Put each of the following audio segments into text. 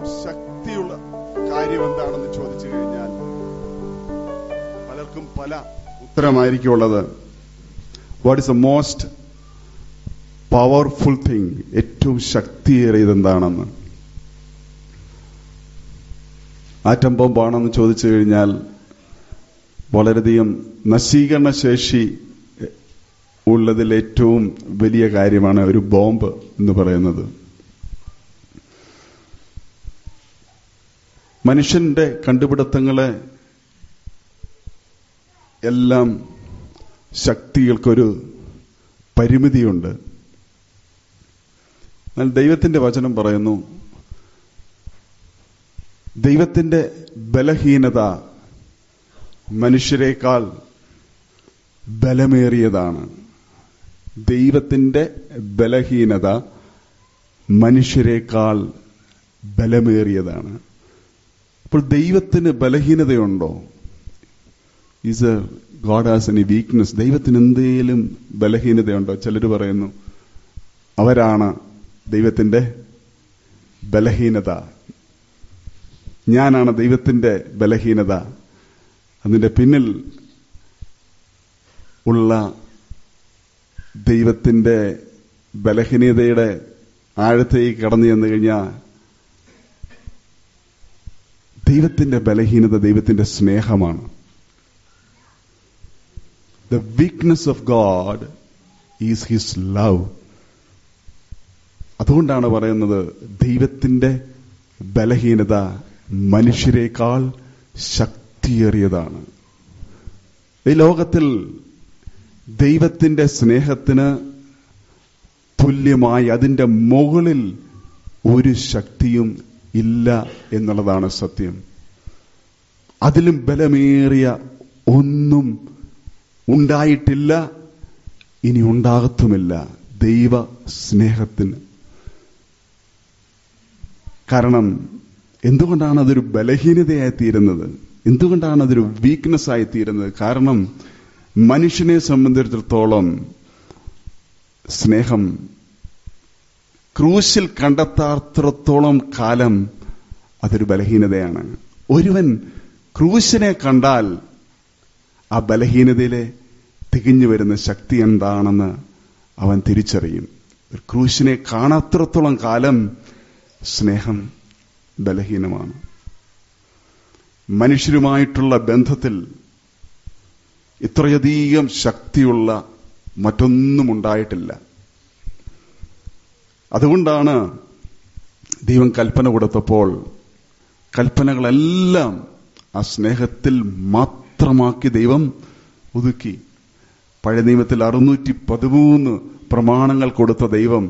ശക്തിയുള്ള കാര്യം എന്താണെന്ന് ചോദിച്ചു കഴിഞ്ഞാൽ പലർക്കും പല ഉത്തരമായിരിക്കും ഉള്ളത് what is the most powerful thing ഏറ്റവും ശക്തിയേറിയത് എന്താണെന്ന് ആറ്റം ബോംബാണെന്ന് ചോദിച്ചു കഴിഞ്ഞാൽ വളരെയധികം നശീകരണ ശേഷി ഉള്ളതിൽ ഏറ്റവും വലിയ കാര്യമാണ് ഒരു ബോംബ് എന്ന് പറയുന്നത് മനുഷ്യന്റെ കണ്ടുപിടുത്തങ്ങളെ എല്ലാം ശക്തികൾക്കൊരു പരിമിതിയുണ്ട് എന്നാൽ ദൈവത്തിന്റെ വചനം പറയുന്നു ദൈവത്തിന്റെ ബലഹീനത മനുഷ്യരെക്കാൾ ബലമേറിയതാണ് ദൈവത്തിന്റെ ബലഹീനത മനുഷ്യരെക്കാൾ ബലമേറിയതാണ് അപ്പോൾ ദൈവത്തിന് ബലഹീനതയുണ്ടോ is a God has any weakness ദൈവത്തിന് എന്തെങ്കിലും ബലഹീനതയുണ്ടോ ചിലർ പറയുന്നു അവരാണ് ദൈവത്തിന്റെ ബലഹീനത ഞാനാണ് ദൈവത്തിന്റെ ബലഹീനത അതിന്റെ പിന്നിൽ ഉള്ള ദൈവത്തിന്റെ ബലഹീനതയുടെ ആഴത്തേക്ക് കടന്നു ചെന്ന് കഴിഞ്ഞാൽ ദൈവത്തിന്റെ ബലഹീനത ദൈവത്തിന്റെ സ്നേഹമാണ് the weakness of God is his love അതുകൊണ്ടാണ് പറയുന്നത് ദൈവത്തിന്റെ ബലഹീനത മനുഷ്യരെക്കാൾ ശക്തിയേറിയതാണ് ഈ ലോകത്തിൽ ദൈവത്തിന്റെ സ്നേഹത്തിന് തുല്യമായി അതിന്റെ മുകളിൽ ഒരു ശക്തിയും ഇല്ല എന്നുള്ളതാണ് സത്യം അതിലും ബലമേറിയ ഒന്നും ഉണ്ടായിട്ടില്ല ഇനി ഉണ്ടാകത്തുമില്ല ദൈവ സ്നേഹത്തിന് കാരണം എന്തുകൊണ്ടാണ് അതൊരു ബലഹീനതയായി തീരുന്നത് എന്തുകൊണ്ടാണ് അതൊരു വീക്ക്നെസ് ആയി തീരുന്നത് കാരണം മനുഷ്യനെ സംബന്ധിച്ചിടത്തോളം സ്നേഹം ക്രൂശിൽ കണ്ടെത്താത്രത്തോളം കാലം അതൊരു ബലഹീനതയാണ് ഒരുവൻ ക്രൂശിനെ കണ്ടാൽ ആ ബലഹീനതയിലെ തികഞ്ഞു വരുന്ന ശക്തി എന്താണെന്ന് അവൻ തിരിച്ചറിയും ക്രൂശിനെ കാണാത്രത്തോളം കാലം സ്നേഹം ബലഹീനമാണ് മനുഷ്യരുമായിട്ടുള്ള ബന്ധത്തിൽ ഇത്രയധികം ശക്തിയുള്ള മറ്റൊന്നും ഉണ്ടായിട്ടില്ല അതുകൊണ്ടാണ് ദൈവം കൽപ്പന കൊടുത്തപ്പോൾ കൽപ്പനകളെല്ലാം ആ സ്നേഹത്തിൽ മാത്രമാക്കി ദൈവം ഒതുക്കി പഴയ നിയമത്തിൽ അറുന്നൂറ്റി പതിമൂന്ന് പ്രമാണങ്ങൾ കൊടുത്ത ദൈവം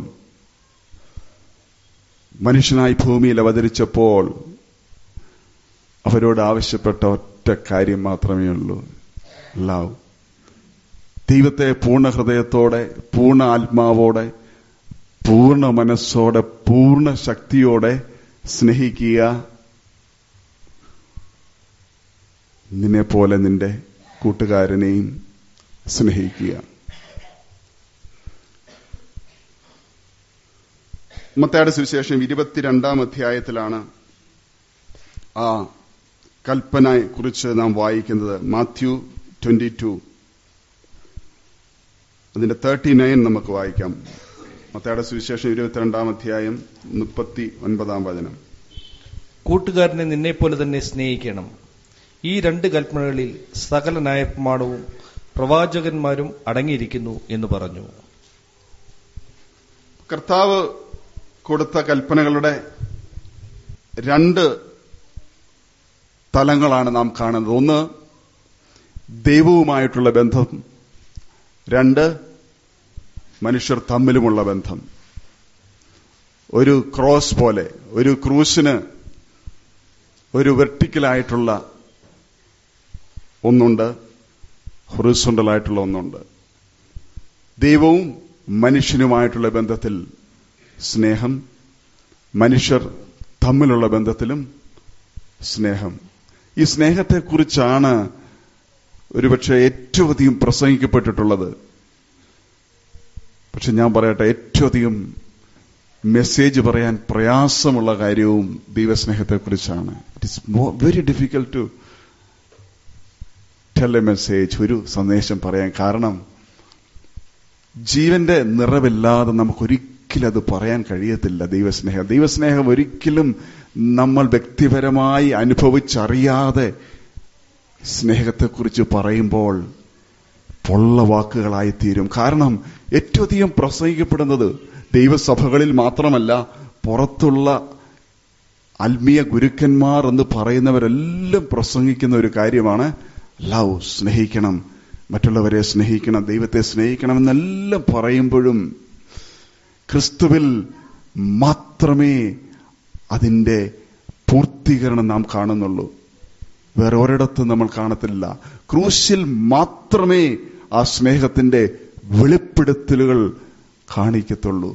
മനുഷ്യനായി ഭൂമിയിൽ അവതരിച്ചപ്പോൾ അവരോട് ആവശ്യപ്പെട്ട ഒറ്റ കാര്യം മാത്രമേ ഉള്ളൂ ലവ് ദൈവത്തെ പൂർണ്ണ ഹൃദയത്തോടെ പൂർണ്ണ ആത്മാവോടെ പൂർണ്ണ മനസ്സോടെ പൂർണ്ണ ശക്തിയോടെ സ്നേഹിക്കുക നിന്നെ പോലെ നിന്റെ കൂട്ടുകാരനെയും സ്നേഹിക്കുക മത്തയുടെ സുവിശേഷം ഇരുപത്തിരണ്ടാം അധ്യായത്തിലാണ് ആ കൽപ്പനയെ കുറിച്ച് നാം വായിക്കുന്നത് മാത്യു ട്വന്റി ടു അതിന്റെ തേർട്ടി നയൻ നമുക്ക് വായിക്കാം മത്തയുടെ സുവിശേഷം ഇരുപത്തിരണ്ടാം അധ്യായം മുപ്പത്തി ഒൻപതാം വചനം കൂട്ടുകാരനെ നിന്നെപ്പോലെ തന്നെ സ്നേഹിക്കണം ഈ രണ്ട് കൽപ്പനകളിൽ സകല ന്യായപ്രമാണവും പ്രവാചകന്മാരും അടങ്ങിയിരിക്കുന്നു എന്ന് പറഞ്ഞു കർത്താവ് കൊടുത്ത കൽപ്പനകളുടെ രണ്ട് തലങ്ങളാണ് നാം കാണുന്നത് ഒന്ന് ദൈവവുമായിട്ടുള്ള ബന്ധം രണ്ട് മനുഷ്യർ തമ്മിലുമുള്ള ബന്ധം ഒരു ക്രോസ് പോലെ ഒരു ക്രൂശിന് ഒരു വെർട്ടിക്കലായിട്ടുള്ള ഒന്നുണ്ട് ഹൊറിസോണ്ടലായിട്ടുള്ള ഒന്നുണ്ട് ദൈവവും മനുഷ്യനുമായിട്ടുള്ള ബന്ധത്തിൽ സ്നേഹം മനുഷ്യർ തമ്മിലുള്ള ബന്ധത്തിലും സ്നേഹം ഈ സ്നേഹത്തെക്കുറിച്ചാണ് ഒരുപക്ഷെ ഏറ്റവും അധികം പ്രസംഗിക്കപ്പെട്ടിട്ടുള്ളത് പക്ഷെ ഞാൻ പറയട്ടെ ഏറ്റവും അധികം മെസ്സേജ് പറയാൻ പ്രയാസമുള്ള കാര്യവും ദൈവസ്നേഹത്തെക്കുറിച്ചാണ് it is very difficult to tell a message ഒരു സന്ദേശം പറയാൻ കാരണം ജീവന്റെ നിറവില്ലാതെ നമുക്ക് ഒരിക്കലും അത് പറയാൻ കഴിയത്തില്ല ദൈവസ്നേഹം ദൈവസ്നേഹം ഒരിക്കലും നമ്മൾ വ്യക്തിപരമായി അനുഭവിച്ചറിയാതെ സ്നേഹത്തെക്കുറിച്ച് പറയുമ്പോൾ പൊള്ള വാക്കുകളായി തീരും കാരണം ഏറ്റവും അധികം പ്രസംഗിക്കപ്പെടുന്നത് ദൈവസഭകളിൽ മാത്രമല്ല പുറത്തുള്ള ആത്മീയ ഗുരുക്കന്മാർ എന്ന് പറയുന്നവരെല്ലാം പ്രസംഗിക്കുന്ന ഒരു കാര്യമാണ് ലവ് സ്നേഹിക്കണം മറ്റുള്ളവരെ സ്നേഹിക്കണം ദൈവത്തെ സ്നേഹിക്കണം എന്നെല്ലാം പറയുമ്പോഴും ക്രിസ്തുവിൽ മാത്രമേ അതിന്റെ പൂർത്തീകരണം നാം കാണുന്നുള്ളൂ വേറെ ഒരിടത്തും നമ്മൾ കാണത്തില്ല ക്രൂശിൽ മാത്രമേ ആ സ്നേഹത്തിന്റെ വെളിപ്പെടുത്തലുകൾ കാണിക്കത്തുള്ളൂ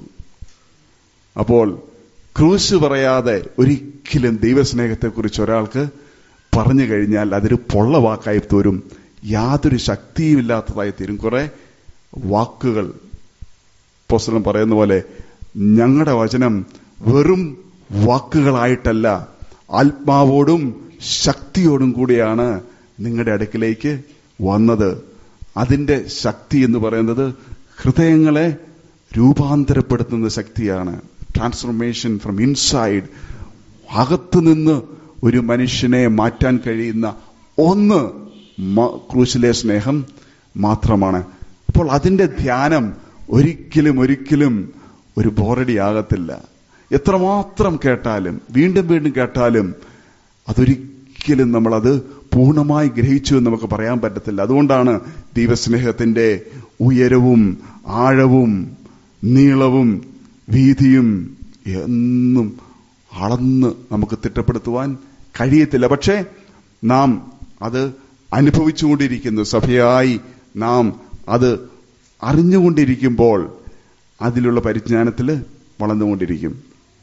അപ്പോൾ ക്രൂശ് പറയാതെ ഒരിക്കലും ദൈവസ്നേഹത്തെക്കുറിച്ച് ഒരാൾക്ക് പറഞ്ഞു കഴിഞ്ഞാൽ അതൊരു പൊള്ള വാക്കായി തോരും യാതൊരു ശക്തിയുമില്ലാത്തതായി തീരും കുറെ വാക്കുകൾ പോസ്റ്റലം പറയുന്ന പോലെ ഞങ്ങളുടെ വചനം വെറും വാക്കുകളായിട്ടല്ല ആത്മാവോടും ശക്തിയോടും കൂടിയാണ് നിങ്ങളുടെ അടുക്കിലേക്ക് വന്നത് അതിന്റെ ശക്തി എന്ന് പറയുന്നത് ഹൃദയങ്ങളെ രൂപാന്തരപ്പെടുത്തുന്ന ശക്തിയാണ് ട്രാൻസ്ഫോർമേഷൻ ഫ്രം ഇൻസൈഡ് അകത്തുനിന്ന് ഒരു മനുഷ്യനെ മാറ്റാൻ കഴിയുന്ന ഒന്ന് ക്രൂശിലെ സ്നേഹം മാത്രമാണ് അപ്പോൾ അതിന്റെ ധ്യാനം ഒരിക്കലും ഒരിക്കലും ഒരു ബോറടി ആകത്തില്ല എത്രമാത്രം കേട്ടാലും വീണ്ടും വീണ്ടും കേട്ടാലും അതൊരിക്കലും നമ്മളത് പൂർണ്ണമായി ഗ്രഹിച്ചു എന്ന് നമുക്ക് പറയാൻ പറ്റത്തില്ല അതുകൊണ്ടാണ് ദൈവസ്നേഹത്തിന്റെ ഉയരവും ആഴവും നീളവും വീതിയും എന്നും അളന്ന് നമുക്ക് തിട്ടപ്പെടുത്തുവാൻ കഴിയത്തില്ല പക്ഷേ നാം അത് അനുഭവിച്ചുകൊണ്ടിരിക്കുന്നു സഭയായി നാം അത് അറിഞ്ഞുകൊണ്ടിരിക്കുമ്പോൾ അതിലുള്ള പരിജ്ഞാനത്തിൽ വളർന്നുകൊണ്ടിരിക്കും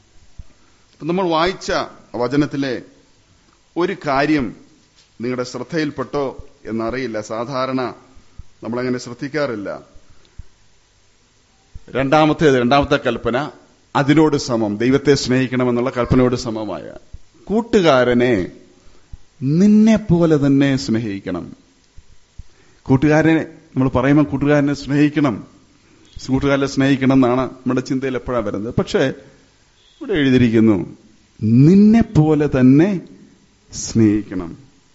നമ്മൾ വായിച്ച വചനത്തിലെ ഒരു കാര്യം നിങ്ങളുടെ ശ്രദ്ധയിൽപ്പെട്ടോ എന്നറിയില്ല സാധാരണ നമ്മളങ്ങനെ ശ്രദ്ധിക്കാറില്ല രണ്ടാമത്തേത് രണ്ടാമത്തെ കൽപ്പന അതിനോട് സമം ദൈവത്തെ സ്നേഹിക്കണമെന്നുള്ള കൽപ്പനയോട് സമമായ കൂട്ടുകാരനെ നിന്നെ പോലെ തന്നെ സ്നേഹിക്കണം കൂട്ടുകാരനെ നമ്മൾ പറയുമ്പോൾ കൂട്ടുകാരനെ സ്നേഹിക്കണം കൂട്ടുകാരനെ സ്നേഹിക്കണം എന്നാണ് നമ്മുടെ ചിന്തയിൽ എപ്പോഴാണ് വരുന്നത് പക്ഷേ ഇവിടെ എഴുതിയിരിക്കുന്നു നിന്നെ പോലെ തന്നെ സ്നേഹിക്കണം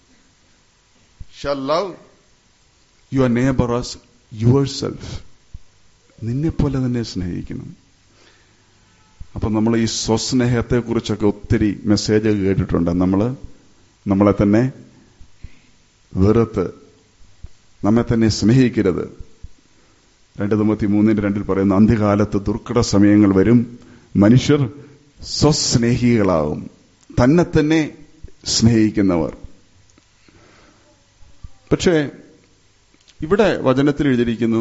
shall love your neighbour as yourself നിന്നെ പോലെ തന്നെ സ്നേഹിക്കണം അപ്പൊ നമ്മൾ ഈ സ്വസ്നേഹത്തെ കുറിച്ചൊക്കെ ഒത്തിരി മെസ്സേജ് കേട്ടിട്ടുണ്ട് നമ്മൾ നമ്മളെ തന്നെ വെറുത്ത് നമ്മെ തന്നെ സ്നേഹിക്കരുത് രണ്ട് തൊമ്പത്തി മൂന്നിന്റെ രണ്ടിൽ പറയുന്ന അന്ത്യകാലത്ത് ദുർഘട സമയങ്ങൾ വരും മനുഷ്യർ സ്വസ്നേഹികളാവും തന്നെ തന്നെ സ്നേഹിക്കുന്നവർ പക്ഷേ ഇവിടെ വചനത്തിൽ എഴുതിയിരിക്കുന്നു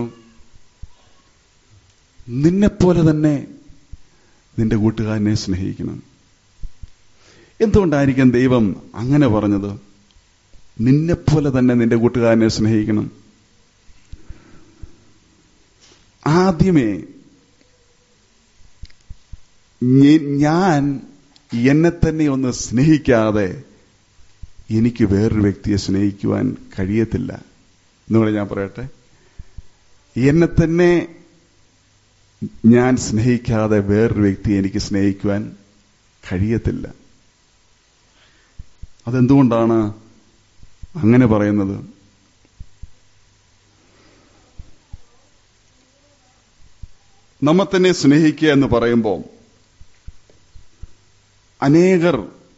നിന്നെപ്പോലെ തന്നെ നിന്റെ കൂട്ടുകാരനെ സ്നേഹിക്കണം എന്തുകൊണ്ടായിരിക്കും ദൈവം അങ്ങനെ പറഞ്ഞത് നിന്നെപ്പോലെ തന്നെ നിന്റെ കൂട്ടുകാരനെ സ്നേഹിക്കണം ആദ്യമേ ഞാൻ എന്നെ തന്നെ ഒന്ന് സ്നേഹിക്കാതെ എനിക്ക് വേറൊരു വ്യക്തിയെ സ്നേഹിക്കുവാൻ കഴിയത്തില്ല എന്നുകൂടെ ഞാൻ പറയട്ടെ എന്നെ തന്നെ ഞാൻ സ്നേഹിക്കാതെ വേറൊരു വ്യക്തിയെ എനിക്ക് സ്നേഹിക്കുവാൻ കഴിയത്തില്ല അതെന്തുകൊണ്ടാണ് അങ്ങനെ പറയുന്നത് നമ്മെ തന്നെ സ്നേഹിക്കുക എന്ന് പറയുമ്പോൾ അനേകർ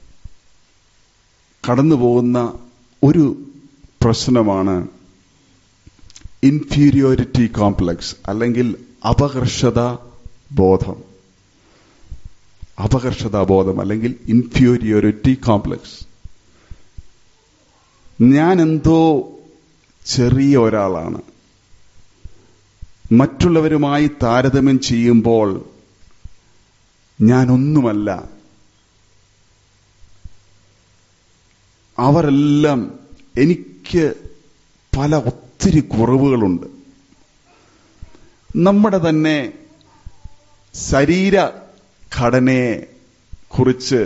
കടന്നു പോകുന്ന ഒരു പ്രശ്നമാണ് ഇൻഫീരിയോറിറ്റി കോംപ്ലക്സ് അല്ലെങ്കിൽ അപകർഷത ബോധം അപകർഷതാ ബോധം അല്ലെങ്കിൽ ഇൻഫീരിയോറിറ്റി കോംപ്ലക്സ് ഞാൻ എന്തോ ചെറിയ ഒരാളാണ് മറ്റുള്ളവരുമായി താരതമ്യം ചെയ്യുമ്പോൾ ഞാനൊന്നുമല്ല അവരെല്ലാം എനിക്ക് പല ഒത്തിരി കുറവുകളുണ്ട് നമ്മുടെ തന്നെ ശരീര ഘടനയെ കുറിച്ച്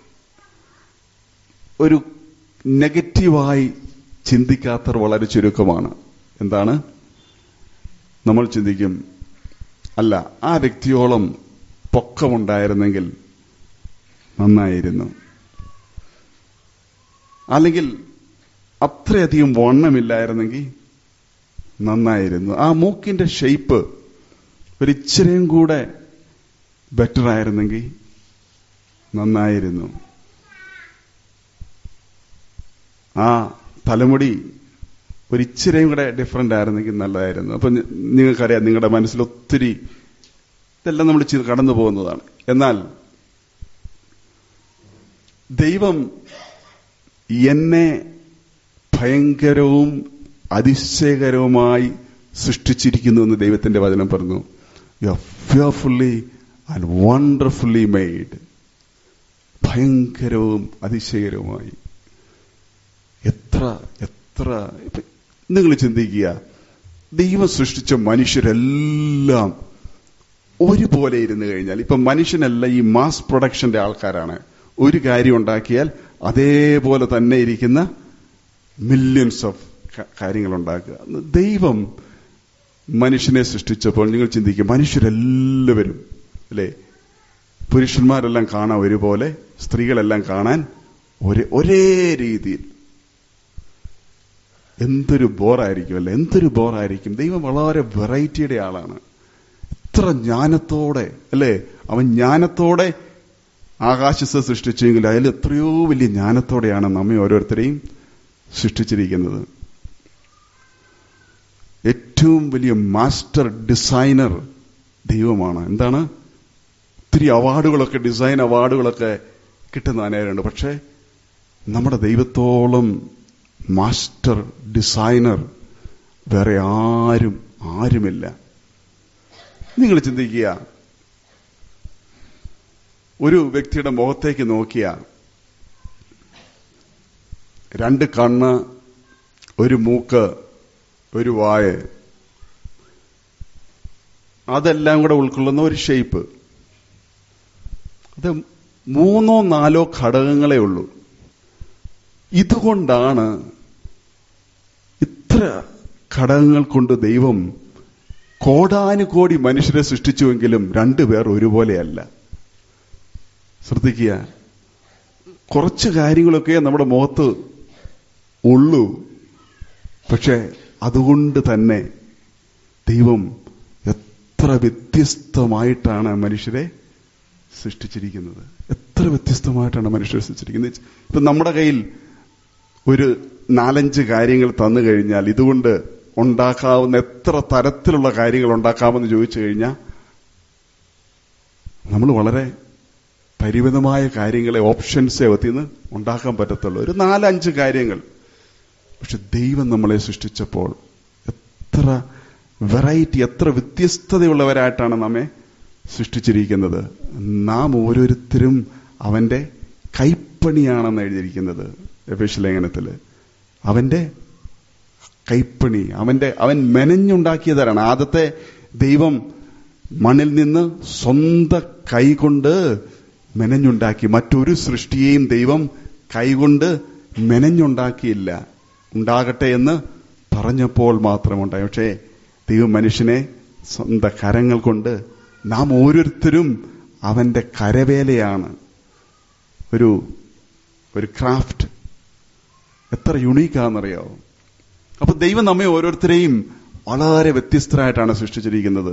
ഒരു നെഗറ്റീവായി ചിന്തിക്കാത്തവർ വളരെ ചുരുക്കമാണ് എന്താണ് നമ്മൾ ചിന്തിക്കും അല്ല ആ വ്യക്തിയോളം പൊക്കമുണ്ടായിരുന്നെങ്കിൽ നന്നായിരുന്നു അല്ലെങ്കിൽ അത്രയധികം വണ്ണമില്ലായിരുന്നെങ്കിൽ നന്നായിരുന്നു ആ മൂക്കിന്റെ ഷേപ്പ് ഒരു ഇച്ചിരിയും കൂടെ ബെറ്റർ ആയിരുന്നെങ്കിൽ നന്നായിരുന്നു ആ തലമുടി ഒരു ഇച്ചിരിയും കൂടെ ഡിഫറെന്റ് ആയിരുന്നെങ്കിൽ നല്ലതായിരുന്നു അപ്പൊ നി- നിങ്ങൾക്കറിയാം നിങ്ങളുടെ മനസ്സിൽ ഒത്തിരി ഇതെല്ലാം നമ്മൾ ചെയ്ത് കടന്നു പോകുന്നതാണ് എന്നാൽ ദൈവം എന്നെ ഭയങ്കരവും അതിശയകരവുമായി സൃഷ്ടിച്ചിരിക്കുന്നു എന്ന് ദൈവത്തിന്റെ വചനം പറഞ്ഞു you are fearfully and wonderfully made ഭയങ്കരവും അതിശയകരവുമായി എത്ര എത്ര നിങ്ങൾ ചിന്തിക്കുക ദൈവം സൃഷ്ടിച്ച മനുഷ്യരെല്ലാം ഒരുപോലെ ഇരുന്ന് കഴിഞ്ഞാൽ ഇപ്പൊ മനുഷ്യനല്ല ഈ മാസ് പ്രൊഡക്ഷന്റെ ആൾക്കാരാണ് ഒരു കാര്യം ഉണ്ടാക്കിയാൽ അതേപോലെ തന്നെ ഇരിക്കുന്ന മില്യൺസ് ഓഫ് കാര്യങ്ങൾ ഉണ്ടാക്കുക ദൈവം മനുഷ്യനെ സൃഷ്ടിച്ചപ്പോൾ നിങ്ങൾ ചിന്തിക്കുക മനുഷ്യരെല്ലാവരും അല്ലേ പുരുഷന്മാരെല്ലാം കാണാൻ ഒരുപോലെ സ്ത്രീകളെല്ലാം കാണാൻ ഒരേ ഒരേ രീതിയിൽ എന്തൊരു ബോറായിരിക്കും അല്ലെ എന്തൊരു ബോറായിരിക്കും ദൈവം വളരെ വെറൈറ്റിയുടെ ആളാണ് എത്ര ജ്ഞാനത്തോടെ അല്ലേ അവൻ ജ്ഞാനത്തോടെ ആകാശത്തെ സൃഷ്ടിച്ചെങ്കിൽ അതിൽ എത്രയോ വലിയ ജ്ഞാനത്തോടെയാണ് നമ്മെ ഓരോരുത്തരെയും സൃഷ്ടിച്ചിരിക്കുന്നത് ഏറ്റവും വലിയ മാസ്റ്റർ ഡിസൈനർ ദൈവമാണ് എന്താണ് ഒത്തിരി അവാർഡുകളൊക്കെ ഡിസൈൻ അവാർഡുകളൊക്കെ കിട്ടുന്ന അനേകരുണ്ട് പക്ഷേ നമ്മുടെ ദൈവത്തോളം മാസ്റ്റർ ഡിസൈനർ വേറെ ആരും ആരുമില്ല നിങ്ങൾ ചിന്തിക്കുക ഒരു വ്യക്തിയുടെ മുഖത്തേക്ക് നോക്കിയ രണ്ട് കണ്ണ് ഒരു മൂക്ക് ഒരു വായ അതെല്ലാം കൂടെ ഉൾക്കൊള്ളുന്ന ഒരു ഷേപ്പ് അത് മൂന്നോ നാലോ ഘടകങ്ങളേ ഉള്ളൂ ഇതുകൊണ്ടാണ് ഇത്ര ഘടകങ്ങൾ കൊണ്ട് ദൈവം കോടാനുകോടി മനുഷ്യരെ സൃഷ്ടിച്ചുവെങ്കിലും രണ്ടുപേർ ഒരുപോലെയല്ല ശ്രദ്ധിക്കുക കുറച്ച് കാര്യങ്ങളൊക്കെ നമ്മുടെ മുഖത്ത് ഉള്ളൂ പക്ഷെ അതുകൊണ്ട് തന്നെ ദൈവം എത്ര വ്യത്യസ്തമായിട്ടാണ് മനുഷ്യരെ സൃഷ്ടിച്ചിരിക്കുന്നത് എത്ര വ്യത്യസ്തമായിട്ടാണ് മനുഷ്യരെ സൃഷ്ടിച്ചിരിക്കുന്നത് ഇപ്പൊ നമ്മുടെ കയ്യിൽ ഒരു നാലഞ്ച് കാര്യങ്ങൾ തന്നു കഴിഞ്ഞാൽ ഇതുകൊണ്ട് ഉണ്ടാക്കാവുന്ന എത്ര തരത്തിലുള്ള കാര്യങ്ങൾ ഉണ്ടാക്കാമെന്ന് ചോദിച്ചു കഴിഞ്ഞാൽ നമ്മൾ വളരെ പരിമിതമായ കാര്യങ്ങളെ ഓപ്ഷൻസേ ഒത്തിന്ന് ഉണ്ടാക്കാൻ പറ്റത്തുള്ളൂ ഒരു നാലഞ്ച് കാര്യങ്ങൾ പക്ഷെ ദൈവം നമ്മളെ സൃഷ്ടിച്ചപ്പോൾ എത്ര വെറൈറ്റി എത്ര വ്യത്യസ്തതയുള്ളവരായിട്ടാണ് നമ്മെ സൃഷ്ടിച്ചിരിക്കുന്നത് നാം ഓരോരുത്തരും അവന്റെ കൈപ്പണിയാണെന്ന് എഴുതിയിരിക്കുന്നത് ലേഖനത്തില് അവന്റെ കൈപ്പണി അവന്റെ അവൻ മെനഞ്ഞുണ്ടാക്കിയതാണ് ആദ്യത്തെ ദൈവം മണ്ണിൽ നിന്ന് സ്വന്തം കൈകൊണ്ട് മെനഞ്ഞുണ്ടാക്കി മറ്റൊരു സൃഷ്ടിയെയും ദൈവം കൈകൊണ്ട് മെനഞ്ഞുണ്ടാക്കിയില്ല ഉണ്ടാകട്ടെ എന്ന് പറഞ്ഞപ്പോൾ മാത്രമുണ്ടായി പക്ഷേ ദൈവം മനുഷ്യനെ സ്വന്തം കരങ്ങൾ കൊണ്ട് നാം ഓരോരുത്തരും അവന്റെ കരവേലയാണ് ഒരു ഒരു ക്രാഫ്റ്റ് എത്ര യുണീക്കാണെന്നറിയാവോ അപ്പൊ ദൈവം നമ്മെ ഓരോരുത്തരെയും വളരെ വ്യത്യസ്തരായിട്ടാണ് സൃഷ്ടിച്ചിരിക്കുന്നത്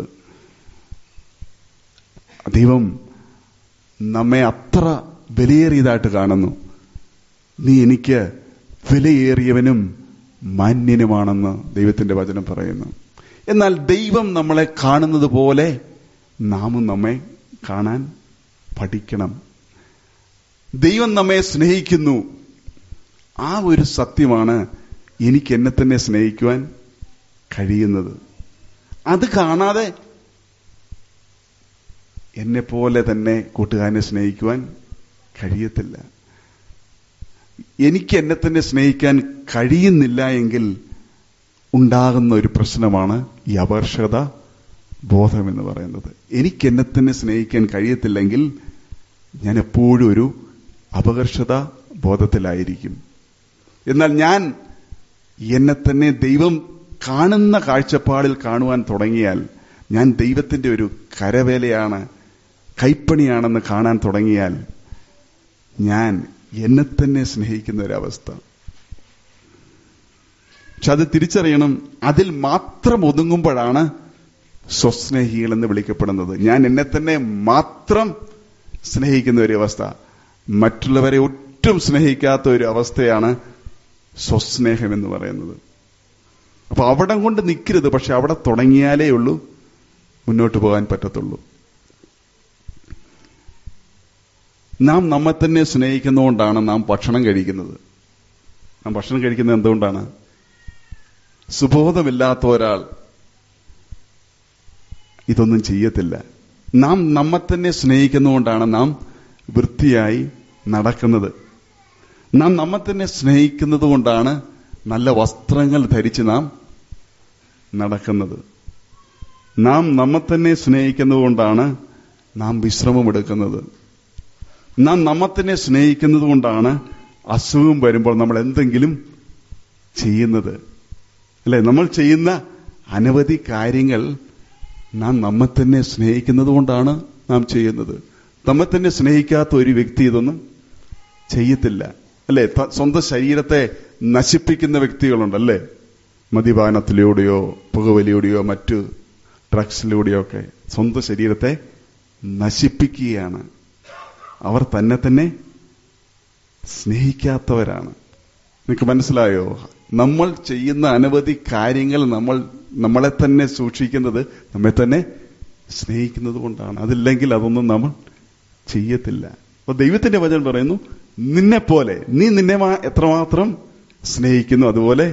ദൈവം നമ്മെ അത്ര വിലയേറിയതായിട്ട് കാണുന്നു നീ എനിക്ക് വിലയേറിയവനും മാന്യനുമാണെന്ന് ദൈവത്തിന്റെ വചനം പറയുന്നു എന്നാൽ ദൈവം നമ്മളെ കാണുന്നത് പോലെ നാമും നമ്മെ കാണാൻ പഠിക്കണം ദൈവം നമ്മെ സ്നേഹിക്കുന്നു ആ ഒരു സത്യമാണ് എനിക്ക് എന്നെ തന്നെ സ്നേഹിക്കുവാൻ കഴിയുന്നത് അത് കാണാതെ എന്നെ പോലെ തന്നെ കൂട്ടുകാരനെ സ്നേഹിക്കുവാൻ കഴിയത്തില്ല എനിക്ക് എന്നെ തന്നെ സ്നേഹിക്കാൻ കഴിയുന്നില്ല എങ്കിൽ ഉണ്ടാകുന്ന ഒരു പ്രശ്നമാണ് ഈ അപർഷത ബോധം എന്ന് പറയുന്നത് എനിക്ക് എന്നെ തന്നെ സ്നേഹിക്കാൻ കഴിയത്തില്ലെങ്കിൽ ഞാൻ എപ്പോഴും ഒരു അപകർഷത ബോധത്തിലായിരിക്കും എന്നാൽ ഞാൻ എന്നെ തന്നെ ദൈവം കാണുന്ന കാഴ്ചപ്പാടിൽ കാണുവാൻ തുടങ്ങിയാൽ ഞാൻ ദൈവത്തിന്റെ ഒരു കരവേലയാണ് കൈപ്പണിയാണെന്ന് കാണാൻ തുടങ്ങിയാൽ ഞാൻ എന്നെ തന്നെ സ്നേഹിക്കുന്ന ഒരവസ്ഥ പക്ഷെ അത് തിരിച്ചറിയണം അതിൽ മാത്രം ഒതുങ്ങുമ്പോഴാണ് സ്വസ്നേഹികൾ എന്ന് വിളിക്കപ്പെടുന്നത് ഞാൻ എന്നെ തന്നെ മാത്രം സ്നേഹിക്കുന്ന ഒരു അവസ്ഥ മറ്റുള്ളവരെ ഒട്ടും സ്നേഹിക്കാത്ത ഒരു അവസ്ഥയാണ് സ്വസ്നേഹം എന്ന് പറയുന്നത് അപ്പൊ അവിടം കൊണ്ട് നിൽക്കരുത് പക്ഷെ അവിടെ തുടങ്ങിയാലേ ഉള്ളൂ മുന്നോട്ട് പോകാൻ പറ്റത്തുള്ളൂ നാം നമ്മെ തന്നെ സ്നേഹിക്കുന്നതുകൊണ്ടാണ് നാം ഭക്ഷണം കഴിക്കുന്നത് നാം ഭക്ഷണം കഴിക്കുന്നത് എന്തുകൊണ്ടാണ് സുബോധമില്ലാത്ത ഒരാൾ ഇതൊന്നും ചെയ്യത്തില്ല നാം നമ്മെ തന്നെ സ്നേഹിക്കുന്നതുകൊണ്ടാണ് നാം വൃത്തിയായി നടക്കുന്നത് നാം നമ്മെ തന്നെ സ്നേഹിക്കുന്നത് കൊണ്ടാണ് നല്ല വസ്ത്രങ്ങൾ ധരിച്ച് നാം നടക്കുന്നത് നാം നമ്മെ തന്നെ സ്നേഹിക്കുന്നത് കൊണ്ടാണ് നാം വിശ്രമമെടുക്കുന്നത് നാം നമ്മെ തന്നെ സ്നേഹിക്കുന്നത് കൊണ്ടാണ് അസുഖം വരുമ്പോൾ നമ്മൾ എന്തെങ്കിലും ചെയ്യുന്നത് അല്ലെ നമ്മൾ ചെയ്യുന്ന അനവധി കാര്യങ്ങൾ നാം നമ്മെ തന്നെ സ്നേഹിക്കുന്നത് കൊണ്ടാണ് നാം ചെയ്യുന്നത് നമ്മെ തന്നെ സ്നേഹിക്കാത്ത ഒരു വ്യക്തി ഇതൊന്നും ചെയ്യത്തില്ല അല്ലെ സ്വന്തം ശരീരത്തെ നശിപ്പിക്കുന്ന വ്യക്തികളുണ്ടല്ലേ മദ്യപാനത്തിലൂടെയോ പുകവലിയൂടെയോ മറ്റു ഡ്രഗ്സിലൂടെയോ ഒക്കെ സ്വന്തം ശരീരത്തെ നശിപ്പിക്കുകയാണ് അവർ തന്നെ തന്നെ സ്നേഹിക്കാത്തവരാണ് നിങ്ങൾക്ക് മനസ്സിലായോ നമ്മൾ ചെയ്യുന്ന അനവധി കാര്യങ്ങൾ നമ്മൾ നമ്മളെ തന്നെ സൂക്ഷിക്കുന്നത് നമ്മെ തന്നെ സ്നേഹിക്കുന്നത് കൊണ്ടാണ് അതില്ലെങ്കിൽ അതൊന്നും നമ്മൾ ചെയ്യത്തില്ല അപ്പൊ ദൈവത്തിന്റെ വചനം പറയുന്നു നിന്നെ പോലെ നീ നിന്നെ എത്രമാത്രം സ്നേഹിക്കുന്നു അതുപോലെ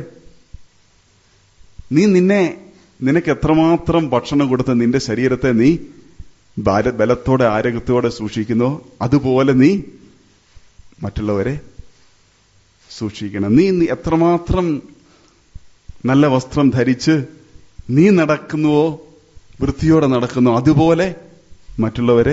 നീ നിന്നെ നിനക്ക് എത്രമാത്രം ഭക്ഷണം കൊടുത്ത് നിന്റെ ശരീരത്തെ നീ ബലത്തോടെ ആരോഗ്യത്തോടെ സൂക്ഷിക്കുന്നു അതുപോലെ നീ മറ്റുള്ളവരെ സൂക്ഷിക്കണം നീ എത്രമാത്രം നല്ല വസ്ത്രം ധരിച്ച് നീ നടക്കുന്നുവോ വൃത്തിയോടെ നടക്കുന്നു അതുപോലെ മറ്റുള്ളവരെ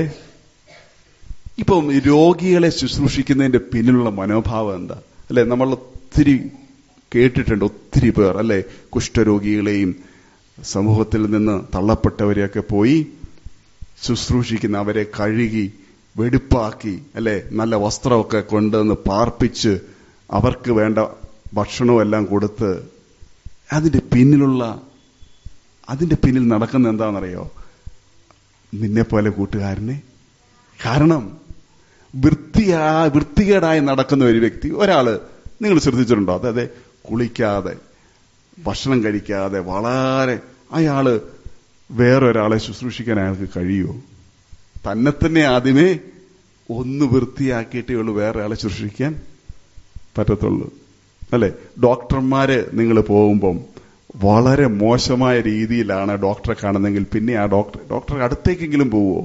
ഇപ്പം രോഗികളെ ശുശ്രൂഷിക്കുന്നതിന്റെ പിന്നിലുള്ള മനോഭാവം എന്താ അല്ലെ നമ്മൾ ഒത്തിരി കേട്ടിട്ടുണ്ട് ഒത്തിരി പേർ അല്ലെ കുഷ്ഠരോഗികളെയും സമൂഹത്തിൽ നിന്ന് തള്ളപ്പെട്ടവരെയൊക്കെ പോയി ശുശ്രൂഷിക്കുന്ന അവരെ കഴുകി വെടുപ്പാക്കി അല്ലെ നല്ല വസ്ത്രമൊക്കെ കൊണ്ടുവന്ന് പാർപ്പിച്ച് അവർക്ക് വേണ്ട ഭക്ഷണവും എല്ലാം കൊടുത്ത് അതിന്റെ പിന്നിലുള്ള അതിന്റെ പിന്നിൽ നടക്കുന്ന എന്താണെന്നറിയോ നിന്നെ പോലെ കൂട്ടുകാരനെ കാരണം വൃത്തിയാ വൃത്തികേടായി നടക്കുന്ന ഒരു വ്യക്തി ഒരാള് നിങ്ങൾ ശ്രദ്ധിച്ചിട്ടുണ്ടോ അതായത് കുളിക്കാതെ ഭക്ഷണം കഴിക്കാതെ വളരെ അയാള് വേറൊരാളെ ശുശ്രൂഷിക്കാൻ അയാൾക്ക് കഴിയുമോ തന്നെ തന്നെ ആദ്യമേ ഒന്ന് വൃത്തിയാക്കിയിട്ടേ ഉള്ളൂ വേറെ ആളെ ശുശ്രൂഷിക്കാൻ പറ്റത്തുള്ളൂ അല്ലെ ഡോക്ടർമാര് നിങ്ങൾ പോകുമ്പം വളരെ മോശമായ രീതിയിലാണ് ഡോക്ടറെ കാണുന്നതെങ്കിൽ പിന്നെ ആ ഡോക്ടർ ഡോക്ടർ അടുത്തേക്കെങ്കിലും പോവോ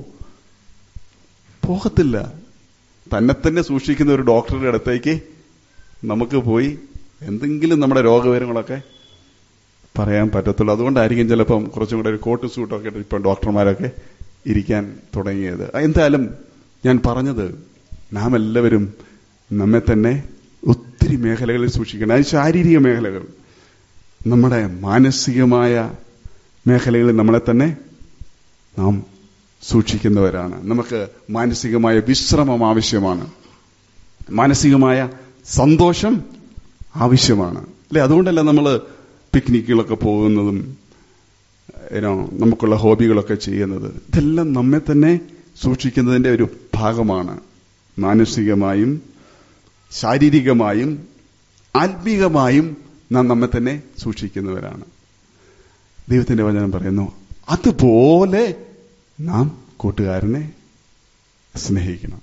പോകത്തില്ല തന്നെ തന്നെ സൂക്ഷിക്കുന്ന ഒരു ഡോക്ടറുടെ അടുത്തേക്ക് നമുക്ക് പോയി എന്തെങ്കിലും നമ്മുടെ രോഗവിവരങ്ങളൊക്കെ പറയാൻ പറ്റത്തുള്ളൂ അതുകൊണ്ടായിരിക്കും ചിലപ്പം കുറച്ചും കൂടെ ഒരു കോട്ട് സൂട്ടൊക്കെ ഇട്ട് ഇപ്പം ഡോക്ടർമാരൊക്കെ ഇരിക്കാൻ തുടങ്ങിയത് എന്തായാലും ഞാൻ പറഞ്ഞത് നാം എല്ലാവരും നമ്മെ തന്നെ ഒത്തിരി മേഖലകളിൽ സൂക്ഷിക്കണം അത് ശാരീരിക മേഖലകൾ നമ്മുടെ മാനസികമായ മേഖലകളിൽ നമ്മളെ തന്നെ നാം സൂക്ഷിക്കുന്നവരാണ് നമുക്ക് മാനസികമായ വിശ്രമം ആവശ്യമാണ് മാനസികമായ സന്തോഷം ആവശ്യമാണ് അല്ലെ അതുകൊണ്ടല്ല നമ്മൾ പിക്നിക്കുകളൊക്കെ പോകുന്നതും ഏനോ നമുക്കുള്ള ഹോബികളൊക്കെ ചെയ്യുന്നത് ഇതെല്ലാം നമ്മെ തന്നെ സൂക്ഷിക്കുന്നതിന്റെ ഒരു ഭാഗമാണ് മാനസികമായും ശാരീരികമായും ആത്മീകമായും നാം നമ്മെ തന്നെ സൂക്ഷിക്കുന്നവരാണ് ദൈവത്തിന്റെ വചനം പറയുന്നു അതുപോലെ നാം കൂട്ടുകാരനെ സ്നേഹിക്കണം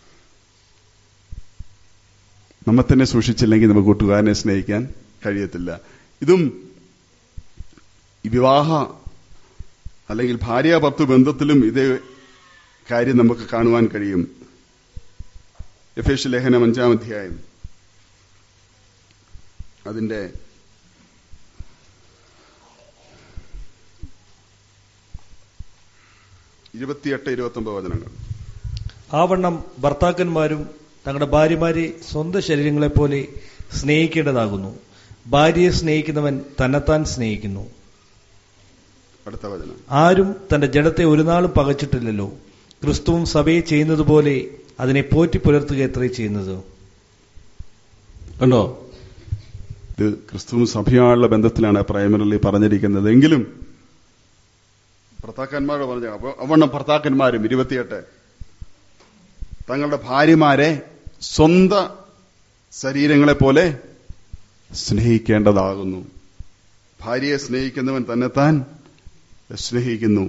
നമ്മെ തന്നെ സൂക്ഷിച്ചില്ലെങ്കിൽ നമുക്ക് കൂട്ടുകാരനെ സ്നേഹിക്കാൻ കഴിയത്തില്ല ഇതും വിവാഹ അല്ലെങ്കിൽ ഭാര്യ ഭർത്തു ബന്ധത്തിലും ഇതേ കാര്യം നമുക്ക് കാണുവാൻ കഴിയും എഫേഷ് ലേഖനം അഞ്ചാം അധ്യായം അതിന്റെ ഇരുപത്തിയെട്ട് ഇരുപത്തൊമ്പത് വചനങ്ങൾ ആവണ്ണം ഭർത്താക്കന്മാരും തങ്ങളുടെ ഭാര്യമാരെ സ്വന്തം ശരീരങ്ങളെപ്പോലെ സ്നേഹിക്കേണ്ടതാകുന്നു ഭാര്യയെ സ്നേഹിക്കുന്നവൻ തന്നെത്താൻ സ്നേഹിക്കുന്നു അടുത്ത വചനം ആരും തന്റെ ജഡത്തെ ഒരു നാളും പകച്ചിട്ടില്ലല്ലോ ക്രിസ്തുവും സഭയെ ചെയ്യുന്നത് പോലെ അതിനെ പോറ്റി പുലർത്തുക എത്രേ ചെയ്യുന്നത് കണ്ടോ ഇത് ക്രിസ്തുവും സഭയുമായുള്ള ബന്ധത്തിലാണ് പ്രൈമറിലി പറഞ്ഞിരിക്കുന്നത് എങ്കിലും ഭർത്താക്കന്മാരോട് പറഞ്ഞ അപ്പൊ അവണ്ണം ഭർത്താക്കന്മാരും ഇരുപത്തിയെട്ട് തങ്ങളുടെ ഭാര്യമാരെ സ്വന്ത ശരീരങ്ങളെ പോലെ സ്നേഹിക്കേണ്ടതാകുന്നു ഭാര്യയെ സ്നേഹിക്കുന്നവൻ തന്നെത്താൻ സ്നേഹിക്കുന്നു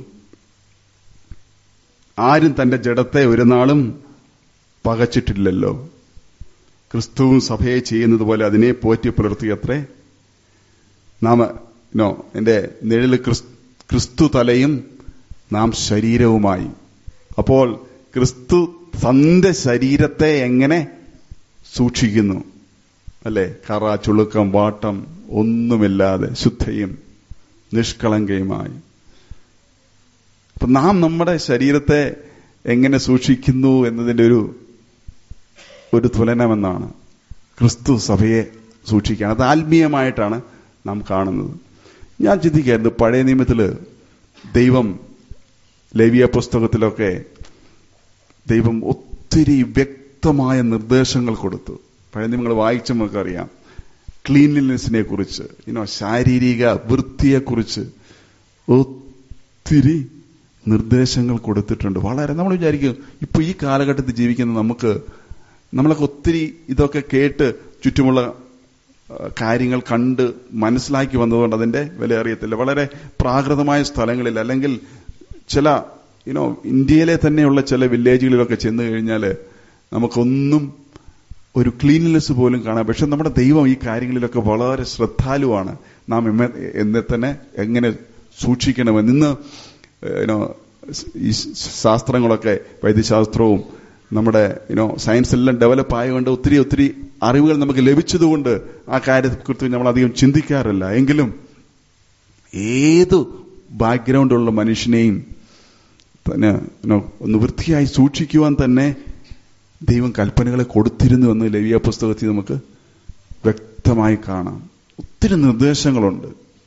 ആരും തന്റെ ജഡത്തെ ഒരു നാളും പകച്ചിട്ടില്ലല്ലോ ക്രിസ്തുവും സഭയെ ചെയ്യുന്നത് പോലെ അതിനെ പോറ്റി പുലർത്തിയത്രേ നാം നോ എന്റെ നിഴല് ക്രിസ്- ക്രിസ്തു തലയും നാം ശരീരവുമായി അപ്പോൾ ക്രിസ്തു തന്റെ ശരീരത്തെ എങ്ങനെ സൂക്ഷിക്കുന്നു അല്ലെ കറ ചുളുക്കം വാട്ടം ഒന്നുമില്ലാതെ ശുദ്ധയും നിഷ്കളങ്കയുമായി അപ്പൊ നാം നമ്മുടെ ശരീരത്തെ എങ്ങനെ സൂക്ഷിക്കുന്നു എന്നതിന്റെ ഒരു ഒരു തുലനമെന്നാണ് ക്രിസ്തു സഭയെ സൂക്ഷിക്കുക അത് ആത്മീയമായിട്ടാണ് നാം കാണുന്നത് ഞാൻ ചിന്തിക്കായിരുന്നു പഴയ നിയമത്തില് ദൈവം ലവിയ പുസ്തകത്തിലൊക്കെ ദൈവം ഒത്തിരി വ്യക്തമായ നിർദ്ദേശങ്ങൾ കൊടുത്തു പഴയ നിങ്ങൾ വായിച്ചു നമുക്കറിയാം ക്ലീൻലിനെസിനെ കുറിച്ച് ഇനോ ശാരീരിക വൃത്തിയെക്കുറിച്ച് ഒത്തിരി നിർദ്ദേശങ്ങൾ കൊടുത്തിട്ടുണ്ട് വളരെ നമ്മൾ വിചാരിക്കും ഇപ്പൊ ഈ കാലഘട്ടത്തിൽ ജീവിക്കുന്ന നമുക്ക് നമ്മളൊക്കെ ഒത്തിരി ഇതൊക്കെ കേട്ട് ചുറ്റുമുള്ള ആ, കാര്യങ്ങൾ കണ്ട് മനസ്സിലാക്കി വന്നതുകൊണ്ട് അതിന്റെ വില അറിയത്തില്ല വളരെ പ്രാകൃതമായ സ്ഥലങ്ങളിൽ അല്ലെങ്കിൽ ചില യുനോ ഇന്ത്യയിലെ തന്നെയുള്ള ചില വില്ലേജുകളിലൊക്കെ ചെന്ന് കഴിഞ്ഞാൽ നമുക്കൊന്നും ഒരു ക്ലീൻനെസ് പോലും കാണാം പക്ഷെ നമ്മുടെ ദൈവം ഈ കാര്യങ്ങളിലൊക്കെ വളരെ ശ്രദ്ധാലുവാണ് നാം എമ്മ- എന്നെ തന്നെ എങ്ങനെ സൂക്ഷിക്കണമെന്ന് ഇന്ന് യുനോ ഈ ശാസ്ത്രങ്ങളൊക്കെ വൈദ്യശാസ്ത്രവും നമ്മുടെ യുനോ സയൻസ് എല്ലാം ഡെവലപ്പ് ആയതുകൊണ്ട് ഒത്തിരി ഒത്തിരി അറിവുകൾ നമുക്ക് ലഭിച്ചതുകൊണ്ട് ആ കാര്യത്തെക്കുറിച്ച് നമ്മൾ അധികം ചിന്തിക്കാറില്ല എങ്കിലും ഏത് ബാക്ക്ഗ്രൗണ്ടുള്ള മനുഷ്യനെയും തന്നെ യുനോ, ഒന്ന് വൃത്തിയായി സൂക്ഷിക്കുവാൻ തന്നെ ദൈവം കൽപ്പനകളെ കൊടുത്തിരുന്നു എന്ന് ലവിയ പുസ്തകത്തിൽ നമുക്ക് വ്യക്തമായി കാണാം ഒത്തിരി നിർദ്ദേശങ്ങളുണ്ട്